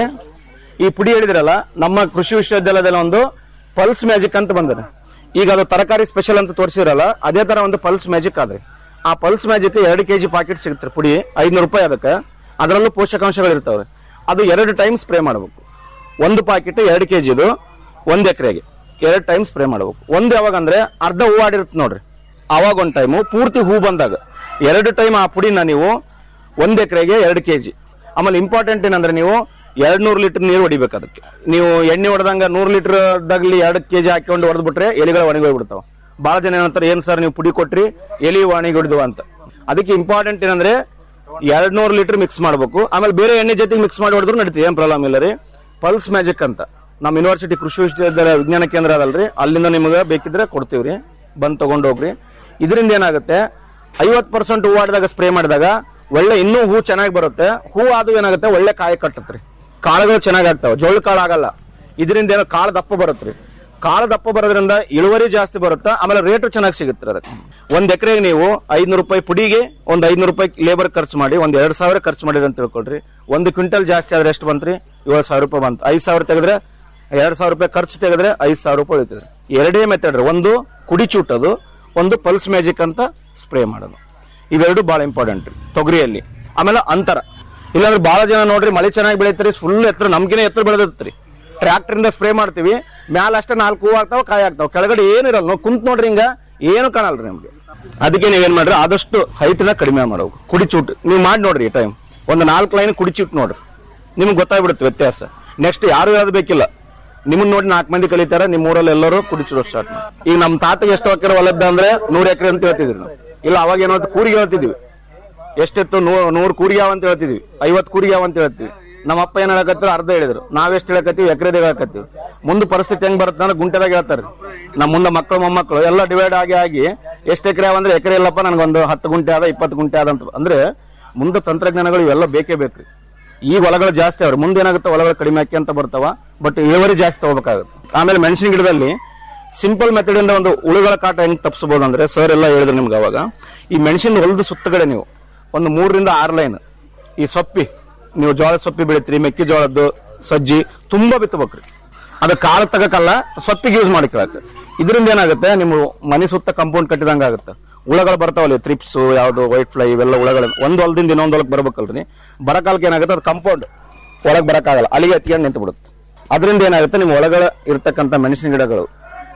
ಈ ಪುಡಿ ಹೇಳಿದ್ರಲ್ಲ ನಮ್ಮ ಕೃಷಿ ವಿಶ್ವವಿದ್ಯಾಲಯದಲ್ಲಿ ಒಂದು ಪಲ್ಸ್ ಮ್ಯಾಜಿಕ್ ಅಂತ ಬಂದ್ರೆ ಈಗ ಅದು ತರಕಾರಿ ಸ್ಪೆಷಲ್ ಅಂತ ತೋರಿಸಿರಲ್ಲ ಅದೇ ತರ ಒಂದು ಪಲ್ಸ್ ಮ್ಯಾಜಿಕ್ ಆದ್ರೆ ಆ ಪಲ್ಸ್ ಮ್ಯಾಜಿಕ್ ಎರಡು ಕೆಜಿ ಪಾಕೆಟ್ ಸಿಗುತ್ತೆ ಪುಡಿ ಐದ್ನೂರು ರೂಪಾಯಿ ಅದಕ್ಕೆ ಅದರಲ್ಲೂ ಪೋಷಕಾಂಶಗಳು ಇರ್ತಾವ್ರೆ ಅದು ಎರಡು ಟೈಮ್ ಸ್ಪ್ರೇ ಮಾಡಬೇಕು ಒಂದು ಪಾಕೆಟ್ ಎರಡು ಕೆಜಿದು ಒಂದ್ ಎಕರೆಗೆ ಎರಡು ಟೈಮ್ ಸ್ಪ್ರೇ ಮಾಡಬೇಕು ಒಂದು ಯಾವಾಗ ಅಂದ್ರೆ ಅರ್ಧ ಹೂ ಆಡಿರುತ್ತೆ ನೋಡ್ರಿ ಅವಾಗ ಒಂದು ಟೈಮು ಪೂರ್ತಿ ಹೂ ಬಂದಾಗ ಎರಡು ಟೈಮ್ ಆ ಪುಡಿನ ನೀವು ಒಂದ್ ಎಕರೆಗೆ ಎರಡು ಕೆಜಿ ಆಮೇಲೆ ಇಂಪಾರ್ಟೆಂಟ್ ಏನಂದ್ರೆ ನೀವು ಎರಡ್ ನೂರು ಲೀಟರ್ ನೀರು ಹೊಡಿಬೇಕು ಅದಕ್ಕೆ ನೀವು ಎಣ್ಣೆ ಹೊಡೆದಂಗ ನೂರು ಲೀಟರ್ ದಾಗ್ಲಿ ಎರಡು ಕೆಜಿ ಹಾಕೊಂಡು ಹೊಡೆದ್ಬಿಟ್ರೆ ಎಲಿಗಳು ಒಣಗಿ ಹೋಗ್ಬಿಡ್ತಾವ ಬಹಳ ಜನ ಏನಂತಾರೆ ಏನ್ ಸರ್ ನೀವು ಪುಡಿ ಕೊಟ್ರಿ ಎಲಿ ಒಣಗಿ ಹೊಡೆದು ಅಂತ ಅದಕ್ಕೆ ಇಂಪಾರ್ಟೆಂಟ್ ಏನಂದ್ರೆ ಎರಡ್ ನೂರು ಲೀಟರ್ ಮಿಕ್ಸ್ ಮಾಡ್ಬೇಕು ಆಮೇಲೆ ಬೇರೆ ಎಣ್ಣೆ ಜೊತೆಗೆ ಮಿಕ್ಸ್ ಮಾಡಿ ಹೊಡೆದ್ರು ನಡೀತದೆ ಏನ್ ಪ್ರಾಬ್ಲಮ್ ಇಲ್ಲ ರೀ ಪಲ್ಸ್ ಮ್ಯಾಜಿಕ್ ಅಂತ ನಮ್ಮ ಯೂನಿವರ್ಸಿಟಿ ಕೃಷಿ ವಿಶ್ವವಿದ್ಯಾಲಯ ವಿಜ್ಞಾನ ಕೇಂದ್ರ ಅದಲ್ರಿ ಅಲ್ಲಿಂದ ನಿಮಗೆ ಬೇಕಿದ್ರೆ ಕೊಡ್ತೀವ್ರಿ ಬಂದ್ ತಗೊಂಡ್ ಹೋಗ್ರಿ ಇದರಿಂದ ಏನಾಗುತ್ತೆ ಐವತ್ ಪರ್ಸೆಂಟ್ ಹೂ ಆಡಿದಾಗ ಸ್ಪ್ರೇ ಮಾಡಿದಾಗ ಒಳ್ಳೆ ಇನ್ನೂ ಹೂ ಚೆನ್ನಾಗಿ ಬರುತ್ತೆ ಹೂ ಆದು ಏನಾಗುತ್ತೆ ಒಳ್ಳೆ ಕಾಯಿ ಕಟ್ಟತ್ರಿ ಕಾಳುಗಳು ಚೆನ್ನಾಗಿ ಆಗ್ತಾವ ಜೋಳ ಕಾಳು ಆಗಲ್ಲ ಇದರಿಂದ ಏನೋ ಕಾಳು ದಪ್ಪ ಬರುತ್ತ್ರಿ ಕಾಳು ದಪ್ಪ ಬರೋದ್ರಿಂದ ಇಳುವರಿ ಜಾಸ್ತಿ ಬರುತ್ತೆ ಆಮೇಲೆ ರೇಟು ಚೆನ್ನಾಗಿ ಸಿಗುತ್ತೆ ಅದಕ್ಕೆ ಒಂದ್ ಎಕರೆಗೆ ನೀವು ಐದ್ನೂರು ರೂಪಾಯಿ ಪುಡಿಗೆ ಒಂದ್ ಐದ್ನೂರು ರೂಪಾಯಿ ಲೇಬರ್ ಖರ್ಚು ಮಾಡಿ ಒಂದ್ ಎರಡ್ ಸಾವಿರ ಖರ್ಚು ಮಾಡಿದ್ರೆ ಅಂತ ತಿಳ್ಕೊಳ್ರಿ ಒಂದು ಕ್ವಿಂಟಲ್ ಜಾಸ್ತಿ ಆದ್ರೆ ಎಷ್ಟು ಬಂತ್ರಿ ಏಳು ಸಾವಿರ ರೂಪಾಯಿ ಬಂತು ಐದ್ ಸಾವಿರ ತೆಗೆದ್ರೆ ಎರಡ್ ಸಾವಿರ ರೂಪಾಯಿ ಖರ್ಚು ತೆಗೆದ್ರೆ ಐದ್ ಸಾವಿರ ರೂಪಾಯಿ ಉಳಿತದೆ ಎರಡೇ ಮೆಥಡ್ ರೀ ಒಂದು ಕುಡಿ ಚೂಟೋದು ಒಂದು ಪಲ್ಸ್ ಮ್ಯಾಜಿಕ್ ಅಂತ ಸ್ಪ್ರೇ ಮಾಡೋದು ಇವೆರಡು ಬಹಳ ಇಂಪಾರ್ಟೆಂಟ್ ತೊಗರಿಯಲ್ಲಿ ಆಮೇಲೆ ಅಂತರ ಇಲ್ಲಾಂದ್ರೆ ಬಹಳ ಜನ ನೋಡ್ರಿ ಮಳೆ ಚೆನ್ನಾಗಿ ಬೆಳೀತಾರೆ ಫುಲ್ ಎತ್ತರ ನಮ್ಗಿನ ಎತ್ತರ ಬೆಳೆದಿರ್ತೀರಿ ಟ್ರ್ಯಾಕ್ಟರ್ ಇಂದ ಸ್ಪ್ರೇ ಮಾಡ್ತೀವಿ ಮ್ಯಾಲ ಅಷ್ಟೇ ನಾಲ್ಕು ಹೂ ಆಗ್ತಾವ ಕಾಯಿ ಆಗ್ತಾವ ಕೆಳಗಡೆ ಏನಿರಲ್ಲ ನಾವು ಕುಂತ್ ನೋಡ್ರಿ ಹಿಂಗ ಏನು ಕಾಣಲ್ರಿ ನಮ್ಗೆ ಅದಕ್ಕೆ ನೀವೇನ್ ಮಾಡ್ರಿ ಆದಷ್ಟು ಹೈಟ್ ನ ಕಡಿಮೆ ಮಾಡಬೇಕು ಕುಡಿ ಚೂಟ್ ನೀವು ಮಾಡಿ ನೋಡ್ರಿ ಟೈಮ್ ಒಂದು ನಾಲ್ಕು ಲೈನ್ ಕುಡಿ ಚೂಟ್ ನೋಡ್ರಿ ನಿಮ್ಗೆ ಗೊತ್ತಾಗ್ಬಿಡುತ್ತೆ ವ್ಯತ್ಯಾಸ ನೆಕ್ಸ್ಟ್ ಯಾರು ಹೇಳೋದು ಬೇಕಿಲ್ಲ ನಿಮ್ಮನ್ನ ನೋಡಿ ನಾಲ್ಕು ಮಂದಿ ಕಲಿತಾರ ನಿಮ್ಮ ಊರಲ್ಲಿ ಎಲ್ಲರೂ ಕುಡಿಚುಡೋ ಸ್ಟಾರ್ಟ್ ಮಾಡಿ ಈಗ ನಮ್ಮ ತಾತಗೆ ಎಷ್ಟು ಎಕರೆ ಹೊಲದ್ದ ಅಂದ್ರೆ ನೂರು ಎಕರೆ ಅಂತ ಹೇಳ್ತಿದ್ರಿ ನಾವು ಇಲ್ಲ ಅವಾಗ ಏನೋ ಕೂರಿಗೆ ಹೇಳ್ತಿದ್ವಿ ಎಷ್ಟಿತ್ತು ನೂ- ನೂರು ಕೂರಿಗೆ ಅವ ಅಂತ ಹೇಳ್ತಿದ್ವಿ ಐವತ್ತು ಕೂರಿಗೆ ಅವ ಅಂತ ಹೇಳ್ತೀವಿ ನಮ್ಮ ಅಪ್ಪ ಏನ್ ಹೇಳಕತ್ತಿದ್ರು ಅರ್ಧ ಹೇಳಿದ್ರು ನಾವೆಷ್ಟು ಹೇಳಕತ್ತೀವಿ ಎಕರೆದಾಗ ಹೇಳಕತ್ತೀವಿ ಮುಂದೆ ಪರಿಸ್ಥಿತಿ ಹೆಂಗ್ ಬರುತ್ತೆ ಅಂದ್ರೆ ಗುಂಟೆದಾಗ ಹೇಳ್ತಾರೆ ನಮ್ಮ ಮುಂದೆ ಮಕ್ಕಳು ಮೊಮ್ಮಕ್ಕಳು ಎಲ್ಲ ಡಿವೈಡ್ ಆಗಿ ಆಗಿ ಎಷ್ಟು ಎಕರೆ ಅವ ಅಂದ್ರೆ ಎಕರೆ ಇಲ್ಲಪ್ಪ ನನಗೊಂದು ಹತ್ತು ಗುಂಟೆ ಆದ ಇಪ್ಪತ್ತು ಗುಂಟೆ ಆದ ಅಂತ ಅಂದ್ರೆ ಮುಂದೆ ತಂತ್ರಜ್ಞಾನಗಳು ಇವೆಲ್ಲ ಬೇಕೇ ಬೇಕ್ರಿ ಈಗ ಹೊಲಗಳು ಜಾಸ್ತಿ ಅವ್ರಿ ಮುಂದೆ ಏನಾಗುತ್ತೆ ಹೊಲಗಳು ಕಡಿಮೆ ಆಕಿ ಅಂತ ಬರ್ತಾವ ಬಟ್ ಇಳುವರಿ ಜಾಸ್ತಿ ತಗೋಬೇಕಾಗುತ್ತೆ ಆಮೇಲೆ ಮೆಣಸಿನ ಗಿಡದಲ್ಲಿ ಸಿಂಪಲ್ ಮೆಥಡ್ ಇಂದ ಒಂದು ಉಳುಗಳ ಕಾಟ ಹೆಂಗ್ ತಪ್ಪಿಸಬಹುದು ಅಂದ್ರೆ ಸರ್ ಎಲ್ಲ ಹೇಳಿದ್ರು ನಿಮ್ಗೆ ಅವಾಗ ಈ ಮೆಣಸಿನ ಹೊಲದ ಸುತ್ತಗಡೆ ನೀವು ಒಂದು ಮೂರರಿಂದ ಆರು ಲೈನ್ ಈ ಸೊಪ್ಪಿ ನೀವು ಜೋಳದ ಸೊಪ್ಪಿ ಬೆಳಿತೀರಿ ಮೆಕ್ಕೆಜೋಳದ್ದು ಸಜ್ಜಿ ತುಂಬಾ ಬಿತ್ತಬೇಕ್ರಿ ಅದು ಕಾಳು ತಗಕಲ್ಲ ಸೊಪ್ಪಿಗೆ ಯೂಸ್ ಮಾಡಿಕೊಳ್ಳಕ್ಕೆ ಇದರಿಂದ ಏನಾಗುತ್ತೆ ನಿಮ್ಮ ಮನೆ ಸುತ್ತ ಕಾಂಪೌಂಡ್ ಕಟ್ಟಿದಂಗ ಆಗುತ್ತೆ ಹುಳಗಳು ಬರ್ತಾವಲ್ಲಿ ತ್ರಿಪ್ಸ್ ಯಾವ್ದು ವೈಟ್ ಫ್ಲೈ ಇವೆಲ್ಲ ಹುಳಗಳು ಒಂದು ಹೊಲದಿಂದ ಇನ್ನೊಂದು ಹೊಲಕ್ಕೆ ಬರ್ಬೇಕಲ್ರಿ ಬರಕಾಲಕ್ಕೆ ಏನಾಗುತ್ತೆ ಅದು ಕಾಂಪೌಂಡ್ ಒಳಗೆ ಬರಕ್ಕಾಗಲ್ಲ ಅಲ್ಲಿಗೆ ಎತ್ಕೊಂಡು ನಿಂತು ಬಿಡುತ್ತೆ ಅದರಿಂದ ಏನಾಗುತ್ತೆ ನಿಮ್ಮ ಒಳಗಡೆ ಇರ್ತಕ್ಕಂಥ ಮೆಣಸಿನ ಗಿಡಗಳು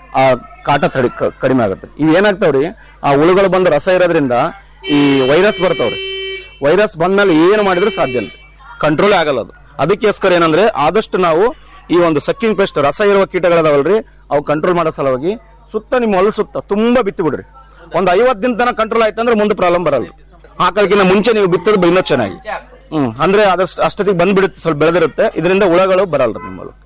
ಆ ಕಾಟ ತಡಿ ಕ- ಕಡಿಮೆ ಆಗುತ್ತೆ ಇವು ಏನಾಗ್ತಾವ್ರಿ ಆ ಹುಳುಗಳು ಬಂದು ರಸ ಇರೋದ್ರಿಂದ ಈ ವೈರಸ್ ಬರ್ತಾವ್ರಿ ವೈರಸ್ ಬಂದ್ಮೇಲೆ ಏನು ಮಾಡಿದ್ರು ಸಾಧ್ಯ ಇಲ್ಲ ಕಂಟ್ರೋಲ್ ಆಗಲ್ಲ ಅದು ಅದಕ್ಕೋಸ್ಕರ ಏನಂದ್ರೆ ಆದಷ್ಟು ನಾವು ಈ ಒಂದು ಸಕ್ಕಿಂಗ್ ಪೆಸ್ಟ್ ರಸ ಇರುವ ಕೀಟಗಳದಾವಲ್ರಿ ಅವು ಕಂಟ್ರೋಲ್ ಮಾಡೋ ಸಲುವಾಗಿ ಸುತ್ತ ನಿಮ್ಮ ಹೊಲ ಸುತ್ತ ತುಂಬಾ ಬಿತ್ತಿ ಬಿಡ್ರಿ ಒಂದು ಐವತ್ತು ದಿನ ತನಕ ಕಂಟ್ರೋಲ್ ಆಯ್ತಂದ್ರೆ ಮುಂದೆ ಪ್ರಾಬ್ಲಮ್ ಬರಲ್ಲ ಹಾಕಲ್ಕಿಂತ ಮುಂಚೆ ನೀವು ಬಿತ್ತೋದು ಇನ್ನೂ ಚೆನ್ನಾಗಿ ಹ್ಮ್ ಅಂದ್ರೆ ಅದಷ್ಟು ಅಷ್ಟೊತ್ತಿಗೆ ಬಂದ್ಬಿಡುತ್ತೆ ಸ್ವಲ್ಪ ಬೆಳೆದಿರುತ್ತೆ ಇದರಿಂದ ಹುಳಗಳು ಬರಲ್ಲ ನಿಮ್ಮ ಹೊಲಕ್ಕೆ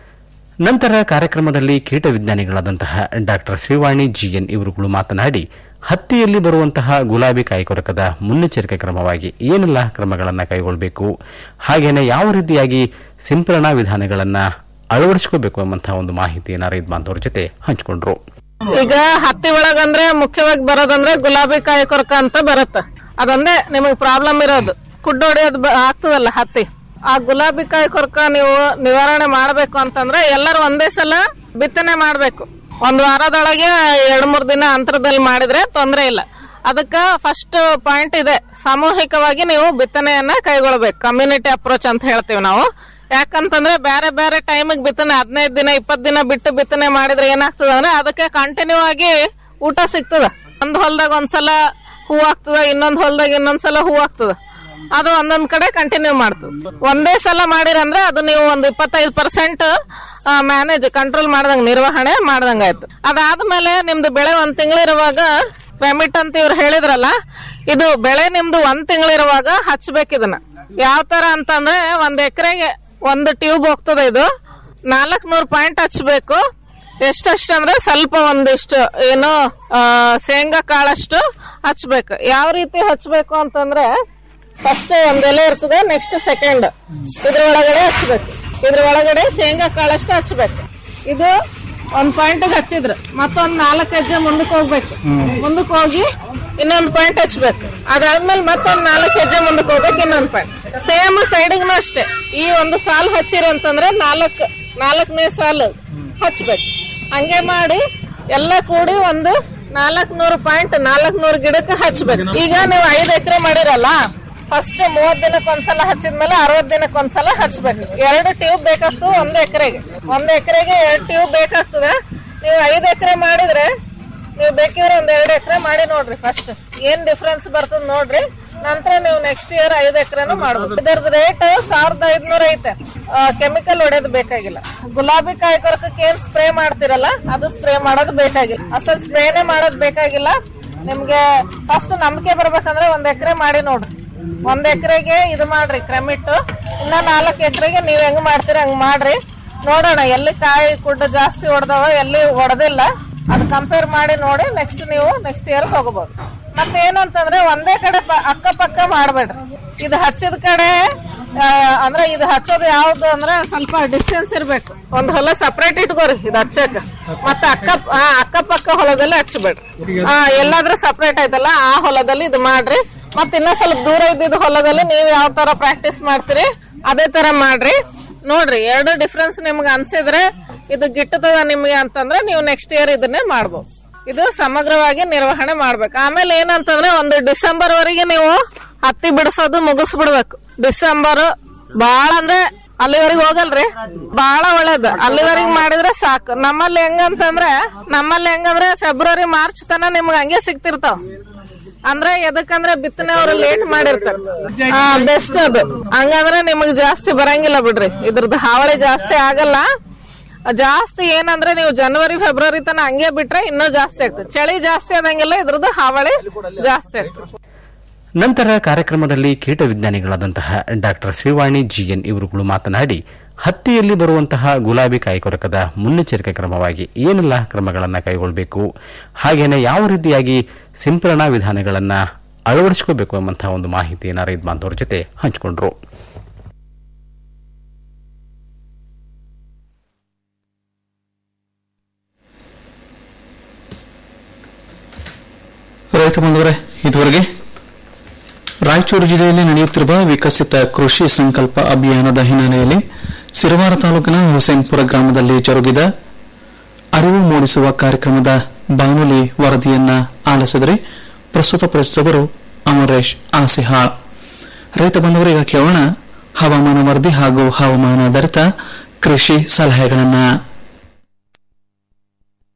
ನಂತರ ಕಾರ್ಯಕ್ರಮದಲ್ಲಿ ಕೀಟ ವಿಜ್ಞಾನಿಗಳಾದಂತಹ ಡಾಕ್ಟರ್ ಶ್ರೀವಾಣಿ ಜಿಎನ್ ಇವರುಗಳು ಮಾತನಾಡಿ ಹತ್ತಿಯಲ್ಲಿ ಬರುವಂತಹ ಗುಲಾಬಿ ಕಾಯಿಕೊರಕದ ಮುನ್ನೆಚ್ಚರಿಕೆ ಕ್ರಮವಾಗಿ ಏನೆಲ್ಲ ಕ್ರಮಗಳನ್ನು ಕೈಗೊಳ್ಳಬೇಕು ಹಾಗೇನೆ ಯಾವ ರೀತಿಯಾಗಿ ಸಿಂಪರಣಾ ವಿಧಾನಗಳನ್ನು ಅಳವಡಿಸಿಕೋಬೇಕು ಎಂಬಂತಹ ಒಂದು ಮಾಹಿತಿಯನ್ನು ರೈತ ಬಾಂಧವರ ಜೊತೆ ಹಂಚಿಕೊಂಡ್ರು ಈಗ ಹತ್ತಿ ಒಳಗಂದ್ರೆ ಮುಖ್ಯವಾಗಿ ಬರೋದಂದ್ರೆ ಗುಲಾಬಿ ಕಾಯಿ ಕೊರಕ ಅಂತ ಬರುತ್ತೆ ಅದೊಂದೇ ನಿಮಗೆ ಪ್ರಾಬ್ಲಮ್ ಇರೋದು ಕುಡ್ಡು ಹೊಡೆಯೋದು ಬ- ಆಗ್ತದಲ್ಲ ಹತ್ತಿ ಆ ಗುಲಾಬಿ ಕಾಯಿ ಕೊರಕ ನೀವು ನಿವಾರಣೆ ಮಾಡಬೇಕು ಅಂತಂದ್ರೆ ಎಲ್ಲರೂ ಒಂದೇ ಸಲ ಬಿತ್ತನೆ ಮಾಡಬೇಕು ಒಂದ್ ವಾರದೊಳಗೆ ಎರಡ್ ಮೂರ್ ದಿನ ಅಂತರದಲ್ಲಿ ಮಾಡಿದ್ರೆ ತೊಂದರೆ ಇಲ್ಲ ಅದಕ್ಕ ಫಸ್ಟ್ ಪಾಯಿಂಟ್ ಇದೆ ಸಾಮೂಹಿಕವಾಗಿ ನೀವು ಬಿತ್ತನೆಯನ್ನ ಕೈಗೊಳ್ಬೇಕು ಕಮ್ಯುನಿಟಿ ಅಪ್ರೋಚ್ ಅಂತ ಹೇಳ್ತೀವಿ ನಾವು ಯಾಕಂತಂದ್ರೆ ಬೇರೆ ಬೇರೆ ಟೈಮಿಗೆ ಬಿತ್ತನೆ ಹದಿನೈದು ದಿನ ಇಪ್ಪತ್ತು ದಿನ ಬಿಟ್ಟು ಬಿತ್ತನೆ ಮಾಡಿದ್ರೆ ಏನಾಗ್ತದ ಅಂದ್ರೆ ಅದಕ್ಕೆ ಕಂಟಿನ್ಯೂ ಆಗಿ ಊಟ ಸಿಗ್ತದ ಒಂದ್ ಹೊಲ್ದಾಗ ಒಂದ್ಸಲ ಹೂ ಆಗ್ತದ ಇನ್ನೊಂದ್ ಹೊಲ್ದಾಗ ಇನ್ನೊಂದ್ಸಲ ಹೂ ಆಗ್ತದ ಅದು ಒಂದೊಂದ್ ಕಡೆ ಕಂಟಿನ್ಯೂ ಮಾಡ್ತದ ಒಂದೇ ಸಲ ಮಾಡಿರಂದ್ರೆ ಅದು ನೀವು ಒಂದು ಇಪ್ಪತ್ತೈದು ಪರ್ಸೆಂಟ್ ಮ್ಯಾನೇಜ್ ಕಂಟ್ರೋಲ್ ಮಾಡ್ದಂಗ ನಿರ್ವಹಣೆ ಮಾಡ್ದಂಗ ಆಯ್ತು ಅದಾದ್ಮೇಲೆ ನಿಮ್ದು ಬೆಳೆ ಒಂದ್ ತಿಂಗಳಿರುವಾಗ ರೆಮಿಟ್ ಅಂತ ಇವ್ರು ಹೇಳಿದ್ರಲ್ಲ ಇದು ಬೆಳೆ ನಿಮ್ದು ಒಂದ್ ತಿಂಗಳಿರುವಾಗ ಹಚ್ಬೇಕು ಇದನ್ನ ಯಾವ ತರ ಅಂತಂದ್ರೆ ಒಂದ್ ಎಕರೆಗೆ ಒಂದು ಟ್ಯೂಬ್ ಹೋಗ್ತದೆ ಇದು ನಾಲ್ಕ್ ನೂರ್ ಪಾಯಿಂಟ್ ಹಚ್ಬೇಕು ಎಷ್ಟಷ್ಟು ಅಂದ್ರೆ ಸ್ವಲ್ಪ ಒಂದಿಷ್ಟು ಏನು ಆ, ಶೇಂಗಾ ಕಾಳಷ್ಟು ಹಚ್ಬೇಕು ಯಾವ ರೀತಿ ಹಚ್ಬೇಕು ಅಂತಂದ್ರೆ ಫಸ್ಟ್ ಒಂದ್ ಎಲೆ ಇರ್ತದೆ ನೆಕ್ಸ್ಟ್ ಸೆಕೆಂಡ್ ಇದ್ರ ಒಳಗಡೆ ಹಚ್ಬೇಕು ಇದ್ರ ಒಳಗಡೆ ಶೇಂಗಾ ಕಾಳಷ್ಟು ಹಚ್ಬೇಕು ಇದು ಒಂದ್ ಪಾಯಿಂಟ್ ಹಚ್ಚಿದ್ರು ಮತ್ತೊಂದ್ ನಾಲ್ಕು ಹೆಜ್ಜೆ ಮುಂದಕ್ಕೆ ಹೋಗ್ಬೇಕು ಮುಂದಕ್ಕೆ ಹೋಗಿ ಇನ್ನೊಂದ್ ಪಾಯಿಂಟ್ ಹಚ್ಬೇಕು ಅದಾದ್ಮೇಲೆ ಮತ್ತೊಂದ್ ನಾಲ್ಕು ಹೆಜ್ಜೆ ಮುಂದಕ್ಕೆ ಹೋಗ್ಬೇಕು ಇನ್ನೊಂದ್ ಪಾಯಿಂಟ್ ಸೇಮ್ ಸೈಡ್ಗೂ ಅಷ್ಟೇ ಈ ಒಂದು ಸಾಲು ಹಚ್ಚಿರಿ ಅಂತಂದ್ರೆ ನಾಲ್ಕ್ ನಾಲ್ಕನೇ ಸಾಲು ಹಚ್ಬೇಕು ಹಂಗೆ ಮಾಡಿ ಎಲ್ಲ ಕೂಡಿ ಒಂದು ನಾಲ್ಕ್ ನೂರು ಪಾಯಿಂಟ್ ನಾಲ್ಕ್ ನೂರು ಗಿಡಕ್ಕೆ ಹಚ್ಬೇಕು ಈಗ ನೀವು ಐದ್ ಎಕರೆ ಮಾಡಿರಲ್ಲ ಫಸ್ಟ್ ಮೂವತ್ ದಿನಕ್ಕೆ ಒಂದ್ಸಲ ಹಚ್ಚಿದ್ಮೇಲೆ ಅರವತ್ ದಿನಕ್ಕೆ ಒಂದ್ಸಲ ಹಚ್ಬೇಕು ಎರಡು ಟ್ಯೂಬ್ ಬೇಕಾಗ್ತದೆ ಒಂದ್ ಎಕರೆಗೆ ಒಂದ್ ಎಕರೆಗೆ ಎರಡು ಟ್ಯೂಬ್ ಬೇಕಾಗ್ತದೆ ನೀವು ಐದ್ ಎಕರೆ ಮಾಡಿದ್ರೆ ನೀವು ಬೇಕಿದ್ರೆ ಒಂದ್ ಎರಡು ಎಕರೆ ಮಾಡಿ ನೋಡ್ರಿ ಫಸ್ಟ್ ಏನ್ ಡಿಫ್ರೆನ್ಸ್ ಬರ್ತದ ನೋಡ್ರಿ ನಂತರ ನೀವು ನೆಕ್ಸ್ಟ್ ಇಯರ್ ಐದು ಎಕರೆನು ಮಾಡ್ಬೋದು ಇದರದ ರೇಟ್ ಸಾವಿರದ ಐದ್ನೂರ ಐತೆ ಕೆಮಿಕಲ್ ಹೊಡೆಯೋದು ಬೇಕಾಗಿಲ್ಲ ಗುಲಾಬಿ ಕಾಯಿ ಕೊರಕಕ್ಕೆ ಏನ್ ಸ್ಪ್ರೇ ಮಾಡ್ತಿರಲ್ಲ ಅದು ಸ್ಪ್ರೇ ಮಾಡೋದು ಬೇಕಾಗಿಲ್ಲ ಅಸಲ್ ಸ್ಪ್ರೇನೇ ಮಾಡೋದು ಬೇಕಾಗಿಲ್ಲ ನಿಮ್ಗೆ ಫಸ್ಟ್ ನಂಬಿಕೆ ಬರ್ಬೇಕಂದ್ರೆ ಒಂದ್ ಎಕರೆ ಮಾಡಿ ನೋಡ್ರಿ ಒಂದ್ ಎಕರೆಗೆ ಇದು ಮಾಡ್ರಿ ಕ್ರಮಿಟ್ ಇನ್ನ ನಾಲ್ಕು ಎಕರೆಗೆ ನೀವ್ ಹೆಂಗ್ ಮಾಡ್ತೀರ ಹಂಗ್ ಮಾಡ್ರಿ ನೋಡೋಣ ಎಲ್ಲಿ ಕಾಯಿ ಕುಡ್ಡ ಜಾಸ್ತಿ ಹೊಡೆದವ ಎಲ್ಲಿ ಹೊಡೆದಿಲ್ಲ ಅದು ಕಂಪೇರ್ ಮಾಡಿ ನೋಡಿ ನೆಕ್ಸ್ಟ್ ನೀವು ನೆಕ್ಸ್ಟ್ ಇಯರ್ ತಗೋಬಹುದು ಮತ್ತೆ ಏನು ಅಂತಂದ್ರೆ ಒಂದೇ ಕಡೆ ಪ- ಅಕ್ಕಪಕ್ಕ ಮಾಡ್ಬೇಡ್ರಿ ಇದು ಹಚ್ಚಿದ ಕಡೆ ಆ, ಅಂದ್ರೆ ಇದು ಹಚ್ಚೋದು ಯಾವ್ದು ಅಂದ್ರೆ ಸ್ವಲ್ಪ ಡಿಸ್ಟೆನ್ಸ್ ಇರ್ಬೇಕು ಒಂದ್ ಹೊಲ ಸಪರೇಟ್ ಇಟ್ಕೋರಿ ಇದು ಹಚ್ಚಕ್ ಮತ್ತೆ ಅಕ್ಕ ಆ, ಅಕ್ಕಪಕ್ಕ ಹೊಲದಲ್ಲಿ ಹಚ್ಚಬೇಡ್ರಿ ಆ ಎಲ್ಲಾದ್ರೂ ಸಪರೇಟ್ ಆಯ್ತಲ್ಲ ಆ ಹೊಲದಲ್ಲಿ ಇದು ಮಾಡ್ರಿ ಮತ್ ಇನ್ನ ಸ್ವಲ್ಪ ದೂರ ಇದ್ದಿದ್ದು ಹೊಲದಲ್ಲಿ ನೀವ್ ಯಾವ ತರ ಪ್ರಾಕ್ಟೀಸ್ ಮಾಡ್ತೀರಿ ಅದೇ ತರ ಮಾಡ್ರಿ ನೋಡ್ರಿ ಎರಡು ಡಿಫ್ರೆನ್ಸ್ ನಿಮ್ಗೆ ಅನ್ಸಿದ್ರೆ ಇದು ಗಿಟ್ಟತದ ನಿಮ್ಗೆ ಅಂತಂದ್ರೆ ನೀವು ನೆಕ್ಸ್ಟ್ ಇಯರ್ ಇದನ್ನೇ ಮಾಡ್ಬೋದು ಇದು ಸಮಗ್ರವಾಗಿ ನಿರ್ವಹಣೆ ಮಾಡ್ಬೇಕು ಆಮೇಲೆ ಏನಂತಂದ್ರೆ ಒಂದು ಡಿಸೆಂಬರ್ ವರೆಗೆ ನೀವು ಹತ್ತಿ ಬಿಡಿಸೋದು ಮುಗಿಸ್ಬಿಡ್ಬೇಕು ಡಿಸೆಂಬರ್ ಬಾಳ ಅಂದ್ರೆ ಅಲ್ಲಿವರೆಗೆ ಹೋಗಲ್ರಿ ಬಾಳ ಒಳ್ಳೇದು ಅಲ್ಲಿವರೆಗೆ ಮಾಡಿದ್ರೆ ಸಾಕು ನಮ್ಮಲ್ಲಿ ಹೆಂಗಂತಂದ್ರೆ ನಮ್ಮಲ್ಲಿ ಹೆಂಗಂದ್ರೆ ಫೆಬ್ರವರಿ ಮಾರ್ಚ್ ತನ ನಿಮ್ಗೆ ಹಂಗೆ ಸಿಗ್ತಿರ್ತಾವ ಅಂದ್ರೆ ಎದಕ್ಕಂದ್ರೆ ಬಿತ್ತನೆ ಅವ್ರು ಲೇಟ್ ಮಾಡಿರ್ತಾರೆ ಹಾ ಬೆಸ್ಟ್ ಅದು ಹಂಗಂದ್ರೆ ನಿಮಗ್ ಜಾಸ್ತಿ ಬರಂಗಿಲ್ಲ ಬಿಡ್ರಿ ಇದ್ರದ್ದು ಹಾವಳಿ ಜಾಸ್ತಿ ಆಗಲ್ಲ ಜಾಸ್ತಿ ಏನಂದ್ರೆ ನೀವು ಜನವರಿ ಫೆಬ್ರವರಿ ತನ ಹಂಗೆ ಬಿಟ್ರೆ ಇನ್ನೂ ಜಾಸ್ತಿ ಆಗ್ತದೆ ಚಳಿ ಜಾಸ್ತಿ ಆದಂಗೆಲ್ಲ ಇದ್ರದ್ದು ಹಾವಳಿ ಜಾಸ್ತಿ ಆಗ್ತದೆ ನಂತರ ಕಾರ್ಯಕ್ರಮದಲ್ಲಿ ಕೀಟ ವಿಜ್ಞಾನಿಗಳಾದಂತಹ ಡಾಕ್ಟರ್ ಶ್ರೀವಾಣಿ ಜಿಎನ್ ಇವರುಗಳು ಮಾತನಾಡಿ ಹತ್ತಿಯಲ್ಲಿ ಬರುವಂತಹ ಗುಲಾಬಿ ಕಾಯಿಕೊರಕದ ಮುನ್ನೆಚ್ಚರಿಕೆ ಕ್ರಮವಾಗಿ ಏನೆಲ್ಲ ಕ್ರಮಗಳನ್ನು ಕೈಗೊಳ್ಳಬೇಕು ಹಾಗೇನೆ ಯಾವ ರೀತಿಯಾಗಿ ಸಿಂಪರಣಾ ವಿಧಾನಗಳನ್ನು ಅಳವಡಿಸಿಕೋಬೇಕು ಎಂಬಂತಹ ಒಂದು ಮಾಹಿತಿಯನ್ನು ರೈತ ಬಾಂಧವರ ಜೊತೆ ಹಂಚಿಕೊಂಡ್ರು ರೈತ ಬಂಧುವರೇ ಇದುವರೆಗೆ ರಾಯಚೂರು ಜಿಲ್ಲೆಯಲ್ಲಿ ನಡೆಯುತ್ತಿರುವ ವಿಕಸಿತ ಕೃಷಿ ಸಂಕಲ್ಪ ಅಭಿಯಾನದ ಹಿನ್ನೆಲೆಯಲ್ಲಿ ಸಿರವಾರ ತಾಲೂಕಿನ ಹುಸೇನ್ಪುರ ಗ್ರಾಮದಲ್ಲಿ ಜರುಗಿದ ಅರಿವು ಮೂಡಿಸುವ ಕಾರ್ಯಕ್ರಮದ ಬಾನುಲಿ ವರದಿಯನ್ನ ಆಲಿಸಿದರೆ ಪ್ರಸ್ತುತಪಡಿಸಿದವರು ಅಮರೇಶ್ ಆಸಿಹಾಳ್ ರೈತ ಬಂಧುವರೀಗ ಕೇಳೋಣ ಹವಾಮಾನ ವರದಿ ಹಾಗೂ ಹವಾಮಾನಾಧಾರಿತ ಕೃಷಿ ಸಲಹೆಗಳನ್ನು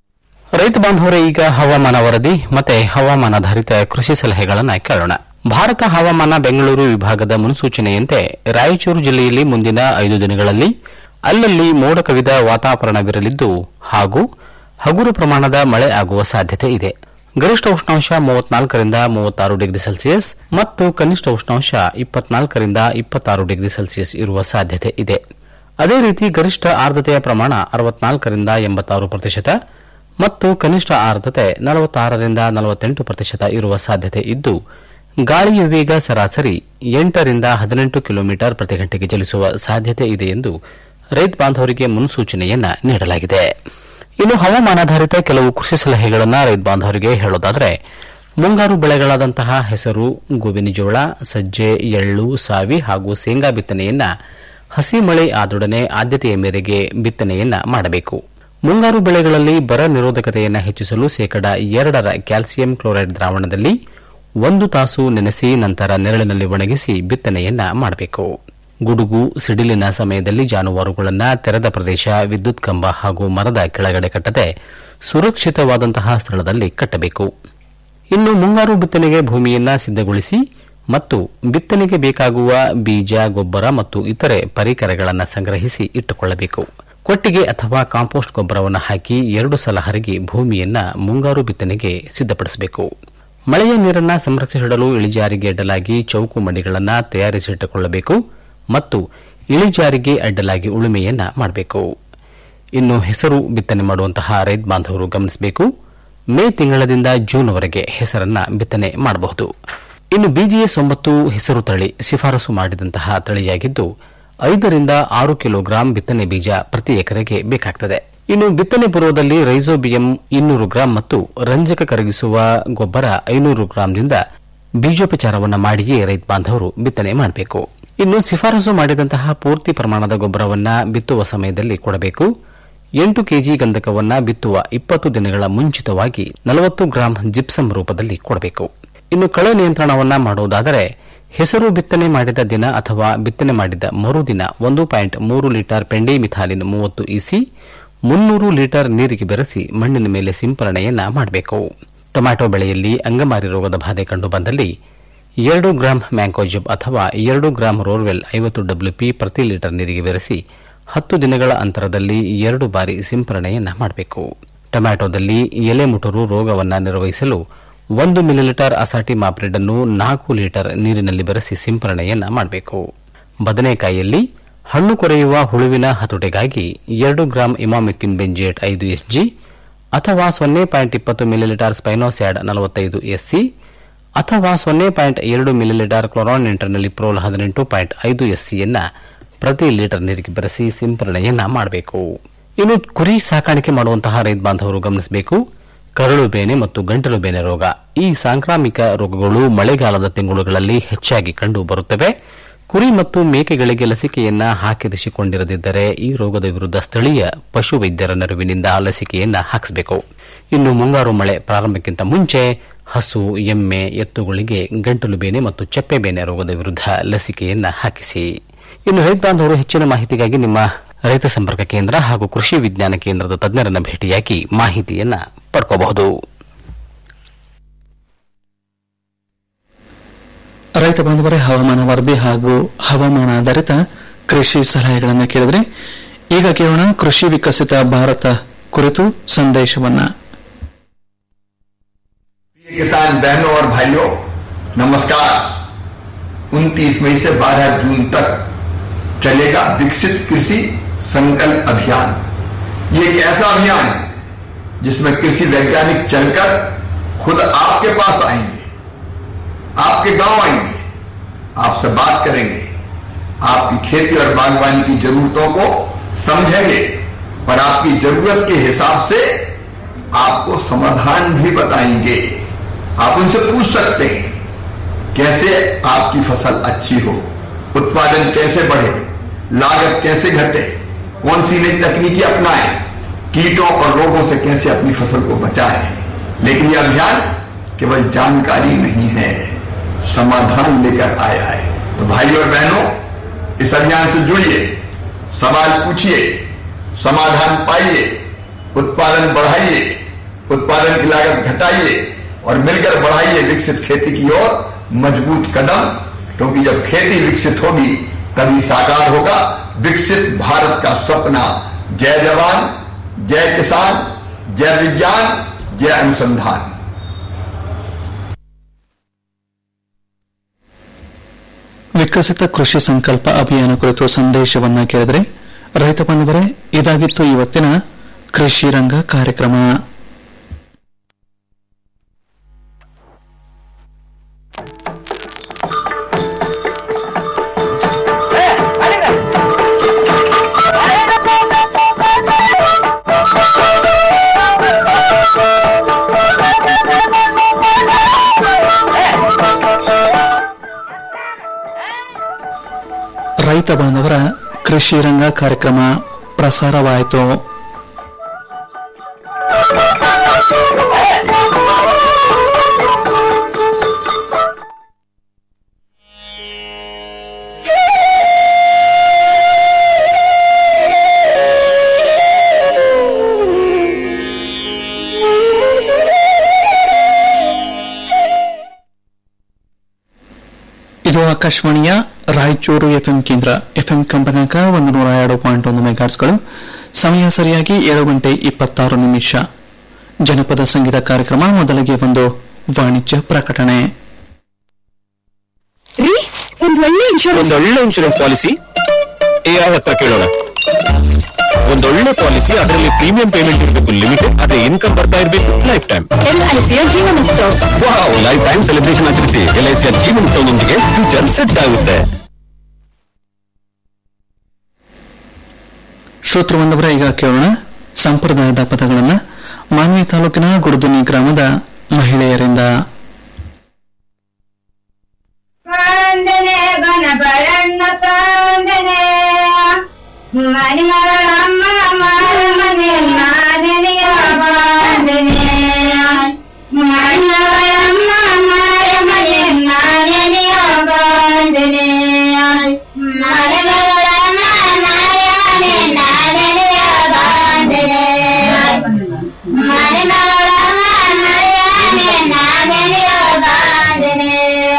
ರೈತ ಬಾಂಧವರೇ ಈಗ ಹವಾಮಾನ ವರದಿ ಮತ್ತೆ ಹವಾಮಾನಾಧಾರಿತ ಕೃಷಿ ಸಲಹೆಗಳನ್ನು ಕೇಳೋಣ ಭಾರತ ಹವಾಮಾನ ಬೆಂಗಳೂರು ವಿಭಾಗದ ಮುನ್ಸೂಚನೆಯಂತೆ ರಾಯಚೂರು ಜಿಲ್ಲೆಯಲ್ಲಿ ಮುಂದಿನ ಐದು ದಿನಗಳಲ್ಲಿ ಅಲ್ಲಲ್ಲಿ ಮೋಡ ಕವಿದ ವಾತಾವರಣವಿರಲಿದ್ದು ಹಾಗೂ ಹಗುರು ಪ್ರಮಾಣದ ಮಳೆ ಆಗುವ ಸಾಧ್ಯತೆ ಇದೆ ಗರಿಷ್ಠ ಉಷ್ಣಾಂಶ ಮೂವತ್ನಾಲ್ಕರಿಂದ ಮೂವತ್ತಾರು ಡಿಗ್ರಿ ಸೆಲ್ಸಿಯಸ್ ಮತ್ತು ಕನಿಷ್ಠ ಉಷ್ಣಾಂಶ ಇಪ್ಪತ್ನಾಲ್ಕರಿಂದ ಇಪ್ಪತ್ತಾರು ಡಿಗ್ರಿ ಸೆಲ್ಸಿಯಸ್ ಇರುವ ಸಾಧ್ಯತೆ ಇದೆ ಅದೇ ರೀತಿ ಗರಿಷ್ಠ ಆರ್ದ್ರತೆಯ ಪ್ರಮಾಣ ಅರವತ್ನಾಲ್ಕರಿಂದ ಎಂಬತ್ತಾರು ಪ್ರತಿಶತ ಮತ್ತು ಕನಿಷ್ಠ ಆರ್ದ್ರತೆ ನಲವತ್ತಾರರಿಂದ ನಲವತ್ತೆಂಟು ಪ್ರತಿಶತ ಇರುವ ಸಾಧ್ಯತೆ ಇದ್ದು ಗಾಳಿಯ ವೇಗ ಸರಾಸರಿ ಎಂಟರಿಂದ ಹದಿನೆಂಟು ಕಿಲೋಮೀಟರ್ ಪ್ರತಿ ಗಂಟೆಗೆ ಚಲಿಸುವ ಸಾಧ್ಯತೆ ಇದೆ ಎಂದು ರೈತ ಬಾಂಧವರಿಗೆ ಮುನ್ಸೂಚನೆಯನ್ನ ನೀಡಲಾಗಿದೆ ಇನ್ನು ಹವಾಮಾನಾಧಾರಿತ ಕೆಲವು ಕೃಷಿ ಸಲಹೆಗಳನ್ನು ರೈತ ಬಾಂಧವರಿಗೆ ಹೇಳೋದಾದರೆ ಮುಂಗಾರು ಬೆಳೆಗಳಾದಂತಹ ಹೆಸರು ಗೋವಿನ ಜೋಳ ಸಜ್ಜೆ ಎಳ್ಳು ಸಾವಿ ಹಾಗೂ ಶೇಂಗಾ ಬಿತ್ತನೆಯನ್ನ ಹಸಿ ಮಳೆ ಆದೊಡನೆ ಆದ್ಯತೆಯ ಮೇರೆಗೆ ಬಿತ್ತನೆಯನ್ನ ಮಾಡಬೇಕು ಮುಂಗಾರು ಬೆಳೆಗಳಲ್ಲಿ ಬರ ನಿರೋಧಕತೆಯನ್ನು ಹೆಚ್ಚಿಸಲು ಶೇಕಡ ಎರಡರ ಕ್ಯಾಲ್ಸಿಯಂ ಕ್ಲೋರೈಡ್ ದ್ರಾವಣದಲ್ಲಿ ಒಂದು ತಾಸು ನೆನೆಸಿ ನಂತರ ನೆರಳಿನಲ್ಲಿ ಒಣಗಿಸಿ ಬಿತ್ತನೆಯನ್ನ ಮಾಡಬೇಕು ಗುಡುಗು ಸಿಡಿಲಿನ ಸಮಯದಲ್ಲಿ ಜಾನುವಾರುಗಳನ್ನು ತೆರೆದ ಪ್ರದೇಶ ವಿದ್ಯುತ್ ಕಂಬ ಹಾಗೂ ಮರದ ಕೆಳಗಡೆ ಕಟ್ಟದೆ ಸುರಕ್ಷಿತವಾದಂತಹ ಸ್ಥಳದಲ್ಲಿ ಕಟ್ಟಬೇಕು ಇನ್ನು ಮುಂಗಾರು ಬಿತ್ತನೆಗೆ ಭೂಮಿಯನ್ನ ಸಿದ್ದಗೊಳಿಸಿ ಮತ್ತು ಬಿತ್ತನೆಗೆ ಬೇಕಾಗುವ ಬೀಜ ಗೊಬ್ಬರ ಮತ್ತು ಇತರೆ ಪರಿಕರಗಳನ್ನು ಸಂಗ್ರಹಿಸಿ ಇಟ್ಟುಕೊಳ್ಳಬೇಕು ಕೊಟ್ಟಿಗೆ ಅಥವಾ ಕಾಂಪೋಸ್ಟ್ ಗೊಬ್ಬರವನ್ನು ಹಾಕಿ ಎರಡು ಸಲ ಹರಗಿ ಭೂಮಿಯನ್ನ ಮುಂಗಾರು ಬಿತ್ತನೆಗೆ ಸಿದ್ದಪಡಿಸಬೇಕು ಮಳೆಯ ನೀರನ್ನು ಸಂರಕ್ಷಿಸಿಡಲು ಇಳಿಜಾರಿಗೆ ಅಡ್ಡಲಾಗಿ ಚೌಕು ಮಡಿಗಳನ್ನು ತಯಾರಿಸಿಟ್ಟುಕೊಳ್ಳಬೇಕು ಮತ್ತು ಇಳಿಜಾರಿಗೆ ಅಡ್ಡಲಾಗಿ ಉಳುಮೆಯನ್ನ ಮಾಡಬೇಕು ಇನ್ನು ಹೆಸರು ಬಿತ್ತನೆ ಮಾಡುವಂತಹ ರೈತ ಬಾಂಧವರು ಗಮನಿಸಬೇಕು ಮೇ ತಿಂಗಳದಿಂದ ಜೂನ್ವರೆಗೆ ಹೆಸರನ್ನ ಬಿತ್ತನೆ ಮಾಡಬಹುದು ಇನ್ನು ಬಿಜಿಎಸ್ ಒಂಬತ್ತು ಹೆಸರು ತಳಿ ಶಿಫಾರಸು ಮಾಡಿದಂತಹ ತಳಿಯಾಗಿದ್ದು ಐದರಿಂದ ಆರು ಕಿಲೋಗ್ರಾಂ ಬಿತ್ತನೆ ಬೀಜ ಪ್ರತಿ ಎಕರೆಗೆ ಬೇಕಾಗುತ್ತದೆ ಇನ್ನು ಬಿತ್ತನೆ ಪೂರ್ವದಲ್ಲಿ ರೈಸೋಬಿಯಂ ಇನ್ನೂರು ಗ್ರಾಂ ಮತ್ತು ರಂಜಕ ಕರಗಿಸುವ ಗೊಬ್ಬರ ಐನೂರು ಗ್ರಾಂದಿಂದ ಬೀಜೋಪಚಾರವನ್ನು ಮಾಡಿಯೇ ರೈತ ಬಾಂಧವರು ಬಿತ್ತನೆ ಮಾಡಬೇಕು ಇನ್ನು ಶಿಫಾರಸು ಮಾಡಿದಂತಹ ಪೂರ್ತಿ ಪ್ರಮಾಣದ ಗೊಬ್ಬರವನ್ನ ಬಿತ್ತುವ ಸಮಯದಲ್ಲಿ ಕೊಡಬೇಕು ಎಂಟು ಕೆಜಿ ಗಂಧಕವನ್ನ ಬಿತ್ತುವ ಇಪ್ಪತ್ತು ದಿನಗಳ ಮುಂಚಿತವಾಗಿ ನಲವತ್ತು ಗ್ರಾಂ ಜಿಪ್ಸಮ್ ರೂಪದಲ್ಲಿ ಕೊಡಬೇಕು ಇನ್ನು ಕಳೆ ನಿಯಂತ್ರಣವನ್ನ ಮಾಡುವುದಾದರೆ ಹೆಸರು ಬಿತ್ತನೆ ಮಾಡಿದ ದಿನ ಅಥವಾ ಬಿತ್ತನೆ ಮಾಡಿದ ಮರುದಿನ ಒಂದು ಪಾಯಿಂಟ್ ಮೂರು ಲೀಟರ್ ಪೆಂಡಿ ಮಿಥಾಲಿನ್ ಮೂವತ್ತು ಇಸಿ ಮುನ್ನೂರು ಲೀಟರ್ ನೀರಿಗೆ ಬೆರೆಸಿ ಮಣ್ಣಿನ ಮೇಲೆ ಸಿಂಪರಣೆಯನ್ನ ಮಾಡಬೇಕು ಟೊಮ್ಯಾಟೊ ಬೆಳೆಯಲ್ಲಿ ಅಂಗಮಾರಿ ರೋಗದ ಬಾಧೆ ಕಂಡುಬಂದಲ್ಲಿ ಎರಡು ಗ್ರಾಂ ಮ್ಯಾಂಕೋಜಿಬ್ ಅಥವಾ ಎರಡು ಗ್ರಾಂ ರೋರ್ವೆಲ್ ಐವತ್ತು ಡಬ್ಲ್ಯೂಪಿ ಪ್ರತಿ ಲೀಟರ್ ನೀರಿಗೆ ಬೆರೆಸಿ ಹತ್ತು ದಿನಗಳ ಅಂತರದಲ್ಲಿ ಎರಡು ಬಾರಿ ಸಿಂಪರಣೆಯನ್ನ ಮಾಡಬೇಕು ಟೊಮ್ಯಾಟೊದಲ್ಲಿ ಎಲೆ ಮುಟುರು ರೋಗವನ್ನು ನಿರ್ವಹಿಸಲು ಒಂದು ಮಿಲಿಲೀಟರ್ ಅಸಾಟಿ ಮಾಪ್ರಿಡ್ ಅನ್ನು ನಾಲ್ಕು ಲೀಟರ್ ನೀರಿನಲ್ಲಿ ಬೆರೆಸಿ ಸಿಂಪರಣೆಯನ್ನ ಮಾಡಬೇಕು ಬದನೆಕಾಯಿಯಲ್ಲಿ ಹಣ್ಣು ಕೊರೆಯುವ ಹುಳುವಿನ ಹತೋಟಿಗಾಗಿ ಎರಡು ಗ್ರಾಂ ಇಮಾಮಿಕ್ಕಿನ್ ಬೆಂಜೇಟ್ ಐದು ಎಸ್ಜಿ ಅಥವಾ ಸೊನ್ನೆ ಪಾಯಿಂಟ್ ಇಪ್ಪತ್ತು ಮಿಲಿಲೀಟರ್ ಸ್ಪೈನೋಸ್ಯಾಡ್ ನಲವತ್ತೈದು ಎಸ್ಸಿ ಅಥವಾ ಸೊನ್ನೆ ಪಾಯಿಂಟ್ ಎರಡು ಮಿಲಿಲೀಟರ್ ಕ್ಲೊರಾನ್ ಇಂಟರ್ನಲ್ಲಿ ಪ್ರೋಲ್ ಹದಿನೆಂಟು ಪಾಯಿಂಟ್ ಐದು ಎಸ್ಸಿಯನ್ನ ಪ್ರತಿ ಲೀಟರ್ ನೀರಿಗೆ ಬೆರೆಸಿ ಸಿಂಪರಣೆಯನ್ನ ಮಾಡಬೇಕು ಇನ್ನು ಕುರಿ ಸಾಕಾಣಿಕೆ ಮಾಡುವಂತಹ ರೈತ ಬಾಂಧವರು ಗಮನಿಸಬೇಕು ಕರಳು ಬೇನೆ ಮತ್ತು ಗಂಟಲು ಬೇನೆ ರೋಗ ಈ ಸಾಂಕ್ರಾಮಿಕ ರೋಗಗಳು ಮಳೆಗಾಲದ ತಿಂಗಳುಗಳಲ್ಲಿ ಹೆಚ್ಚಾಗಿ ಕಂಡು ಬರುತ್ತವೆ ಕುರಿ ಮತ್ತು ಮೇಕೆಗಳಿಗೆ ಲಸಿಕೆಯನ್ನ ಹಾಕಿರಿಸಿಕೊಂಡಿರದಿದ್ದರೆ ಈ ರೋಗದ ವಿರುದ್ಧ ಸ್ಥಳೀಯ ಪಶುವೈದ್ಯರ ನೆರವಿನಿಂದ ಲಸಿಕೆಯನ್ನ ಹಾಕಿಸಬೇಕು ಇನ್ನು ಮುಂಗಾರು ಮಳೆ ಪ್ರಾರಂಭಕ್ಕಿಂತ ಮುಂಚೆ ಹಸು ಎಮ್ಮೆ ಎತ್ತುಗಳಿಗೆ ಗಂಟಲು ಬೇನೆ ಮತ್ತು ಚಪ್ಪೆ ಬೇನೆ ರೋಗದ ವಿರುದ್ಧ ಲಸಿಕೆಯನ್ನ ಹಾಕಿಸಿ ಇನ್ನು ರೈತ ಬಾಂಧವರು ಹೆಚ್ಚಿನ ಮಾಹಿತಿಗಾಗಿ ನಿಮ್ಮ ರೈತ ಸಂಪರ್ಕ ಕೇಂದ್ರ ಹಾಗೂ ಕೃಷಿ ವಿಜ್ಞಾನ ಕೇಂದ್ರದ ತಜ್ಞರನ್ನ ಭೇಟಿಯಾಗಿ ಮಾಹಿತಿಯನ್ನ ಪಡ್ಕೋಬಹುದು ರೈತ ಬಾಂಧವರೇ ಹವಾಮಾನ ವರದಿ ಹಾಗೂ ಹವಾಮಾನ ಆಧಾರಿತ ಕೃಷಿ ಸಲಹೆಗಳನ್ನು ಕೇಳಿದ್ರೆ ಈಗ ಕೇಳೋಣ ಕೃಷಿ ವಿಕಸಿತ ಭಾರತ ಕುರಿತು ಸಂದೇಶವನ್ನ किसान बहनों और भाइयों नमस्कार 29 मई से 12 जून तक चलेगा विकसित कृषि संकल्प अभियान ये एक ऐसा अभियान है जिसमें कृषि वैज्ञानिक चलकर खुद आपके पास आएंगे आपके गांव आएंगे आपसे बात करेंगे आपकी खेती और बागवानी की जरूरतों को समझेंगे और आपकी जरूरत के हिसाब से आपको समाधान भी बताएंगे आप उनसे पूछ सकते हैं कैसे आपकी फसल अच्छी हो उत्पादन कैसे बढ़े लागत कैसे घटे कौन सी नई तकनीकी अपनाएं कीटों और रोगों से कैसे अपनी फसल को बचाएं लेकिन यह अभियान केवल जानकारी नहीं है समाधान लेकर आया है तो भाई और बहनों इस अभियान से जुड़िए सवाल पूछिए समाधान पाइए उत्पादन बढ़ाइए उत्पादन की लागत घटाइए और मिलकर बढ़ाइए विकसित खेती की ओर मजबूत कदम क्योंकि जब खेती विकसित होगी तभी साकार होगा विकसित भारत का सपना जय जवान जय किसान जय विज्ञान जय अनुसंधान ವಿಕಸಿತ ಕೃಷಿ ಸಂಕಲ್ಪ ಅಭಿಯಾನ ಕುರಿತು ಸಂದೇಶವನ್ನ ಕೇಳಿದರೆ ರೈತ ಬಾಂಧವರೇ ಇದಾಗಿತ್ತು ಇವತ್ತಿನ ಕೃಷಿ ರಂಗ ಕಾರ್ಯಕ್ರಮ ರೈತ ಬಾಂಧವರ ಕೃಷಿ ರಂಗ ಕಾರ್ಯಕ್ರಮ ಪ್ರಸಾರವಾಯಿತು ಇದು ಆಕಾಶವಾಣಿಯ ರಾಯಚೂರು ಎಫ್ಎಂ ಕೇಂದ್ರ ಎಫ್ಎಂ ಕಂಪನಾಂಕ ಒಂದು ನೂರ ಎರಡು ಪಾಯಿಂಟ್ ಒಂದು ಮೆಗಾಟ್ಸ್ಗಳು ಸಮಯ ಸರಿಯಾಗಿ ಏಳು ಗಂಟೆ ಇಪ್ಪತ್ತಾರು ನಿಮಿಷ ಜನಪದ ಸಂಗೀತ ಕಾರ್ಯಕ್ರಮ ಮೊದಲಿಗೆ ಒಂದು ವಾಣಿಜ್ಯ ಪ್ರಕಟಣೆ ರೀ ಒಂದ್ ಒಳ್ಳೆ ಇನ್ಶೂರೆನ್ಸ್ ಒಂದೊಳ್ಳೆ ಇನ್ಶೂರೆನ್ಸ್ ಪಾಲಿಸಿ ಎಆರ್ ಹತ್ರ ಕೇಳೋಣ ಒಂದೊಳ್ಳೆ ಪಾಲಿಸಿ ಅದರಲ್ಲಿ ಪ್ರೀಮಿಯಂ ಪೇಮೆಂಟ್ ಇರಬೇಕು ಲಿಮಿಟೆಡ್ ಅದೇ ಇನ್ಕಮ್ ಬರ್ತಾ ಇರಬೇಕು ಲೈಫ್ ಟೈಮ್ ಎಲ್ಐಸಿಯ Jeevan Utsav wow life time celebration ಆಚರಿಸಿ ಎಲ್ಐಸಿಯ ಜೀವನೋತ್ಸವದೊಂದಿಗೆ ಫ್ಯೂಚರ್ ಸೆಟ್ ಆಗುತ್ತೆ ಶ್ರೋತೃ ಬಂದವರ ಈಗ ಕೇಳೋಣ ಸಂಪ್ರದಾಯದ ಪದಗಳನ್ನ ಮಾನ್ವಿ ತಾಲೂಕಿನ ಗುಡುದುನಿ ಗ್ರಾಮದ ಮಹಿಳೆಯರಿಂದ ಕಾಂದನೆ ಗಣಪರಣ್ಣ ಕಾಂದನೆ ಮಣಿಮಗಳಮ್ಮ ಮಾರಮನೆ ಮಾದನೆಯ ಬಾಂದನೆ ಮಣಿಮಗಳಮ್ಮ ಮಾರಮನೆ ಮಾದನೆಯ ಬಾಂದನೆ ಮಣಿಮಗಳಮ್ಮ ಮಾರಮನೆ ನಾದನೆಯ ಬಾಂದನೆ ಮಣಿಮಗಳಮ್ಮ ಮಾರಮನೆ ನಾದನೆಯ ಬಾಂದನೆ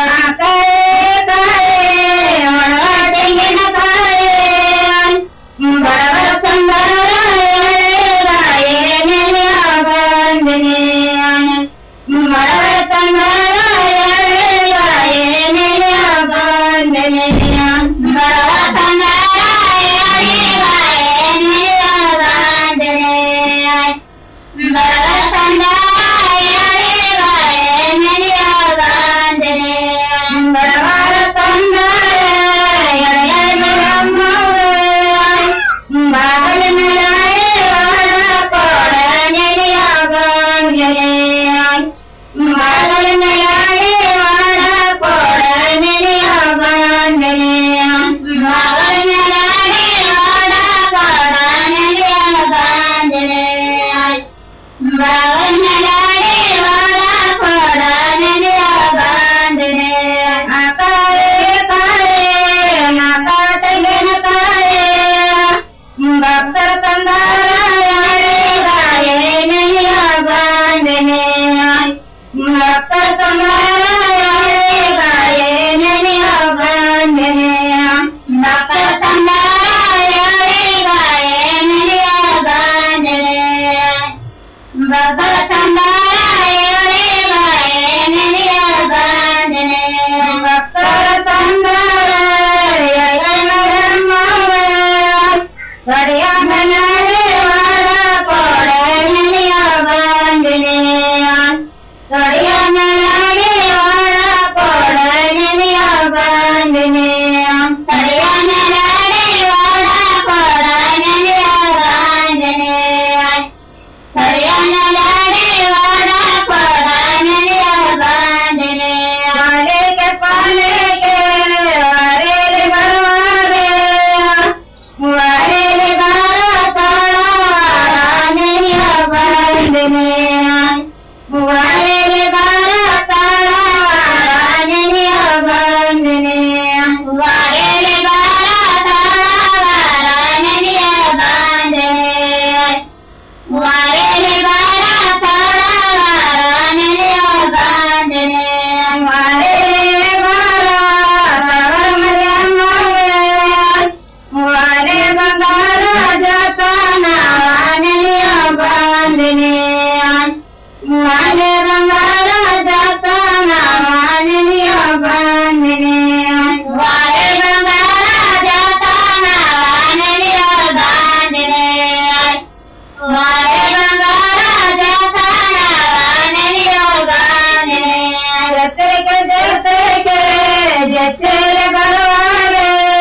ಭಕ್ತರ ವಾರೇಲೆ ಬರುವಾರೆ ವಾರೇಲೆ ಬಾ ಬಂಗಾರ ಜಾತನ ಮಾನೆಯ ಬಾಂದಿನಿ ಮಾನೆ ಬಂಗಾರ ಜಾತನ ಮಾನೆಯ ಬಾಂದಿನಿ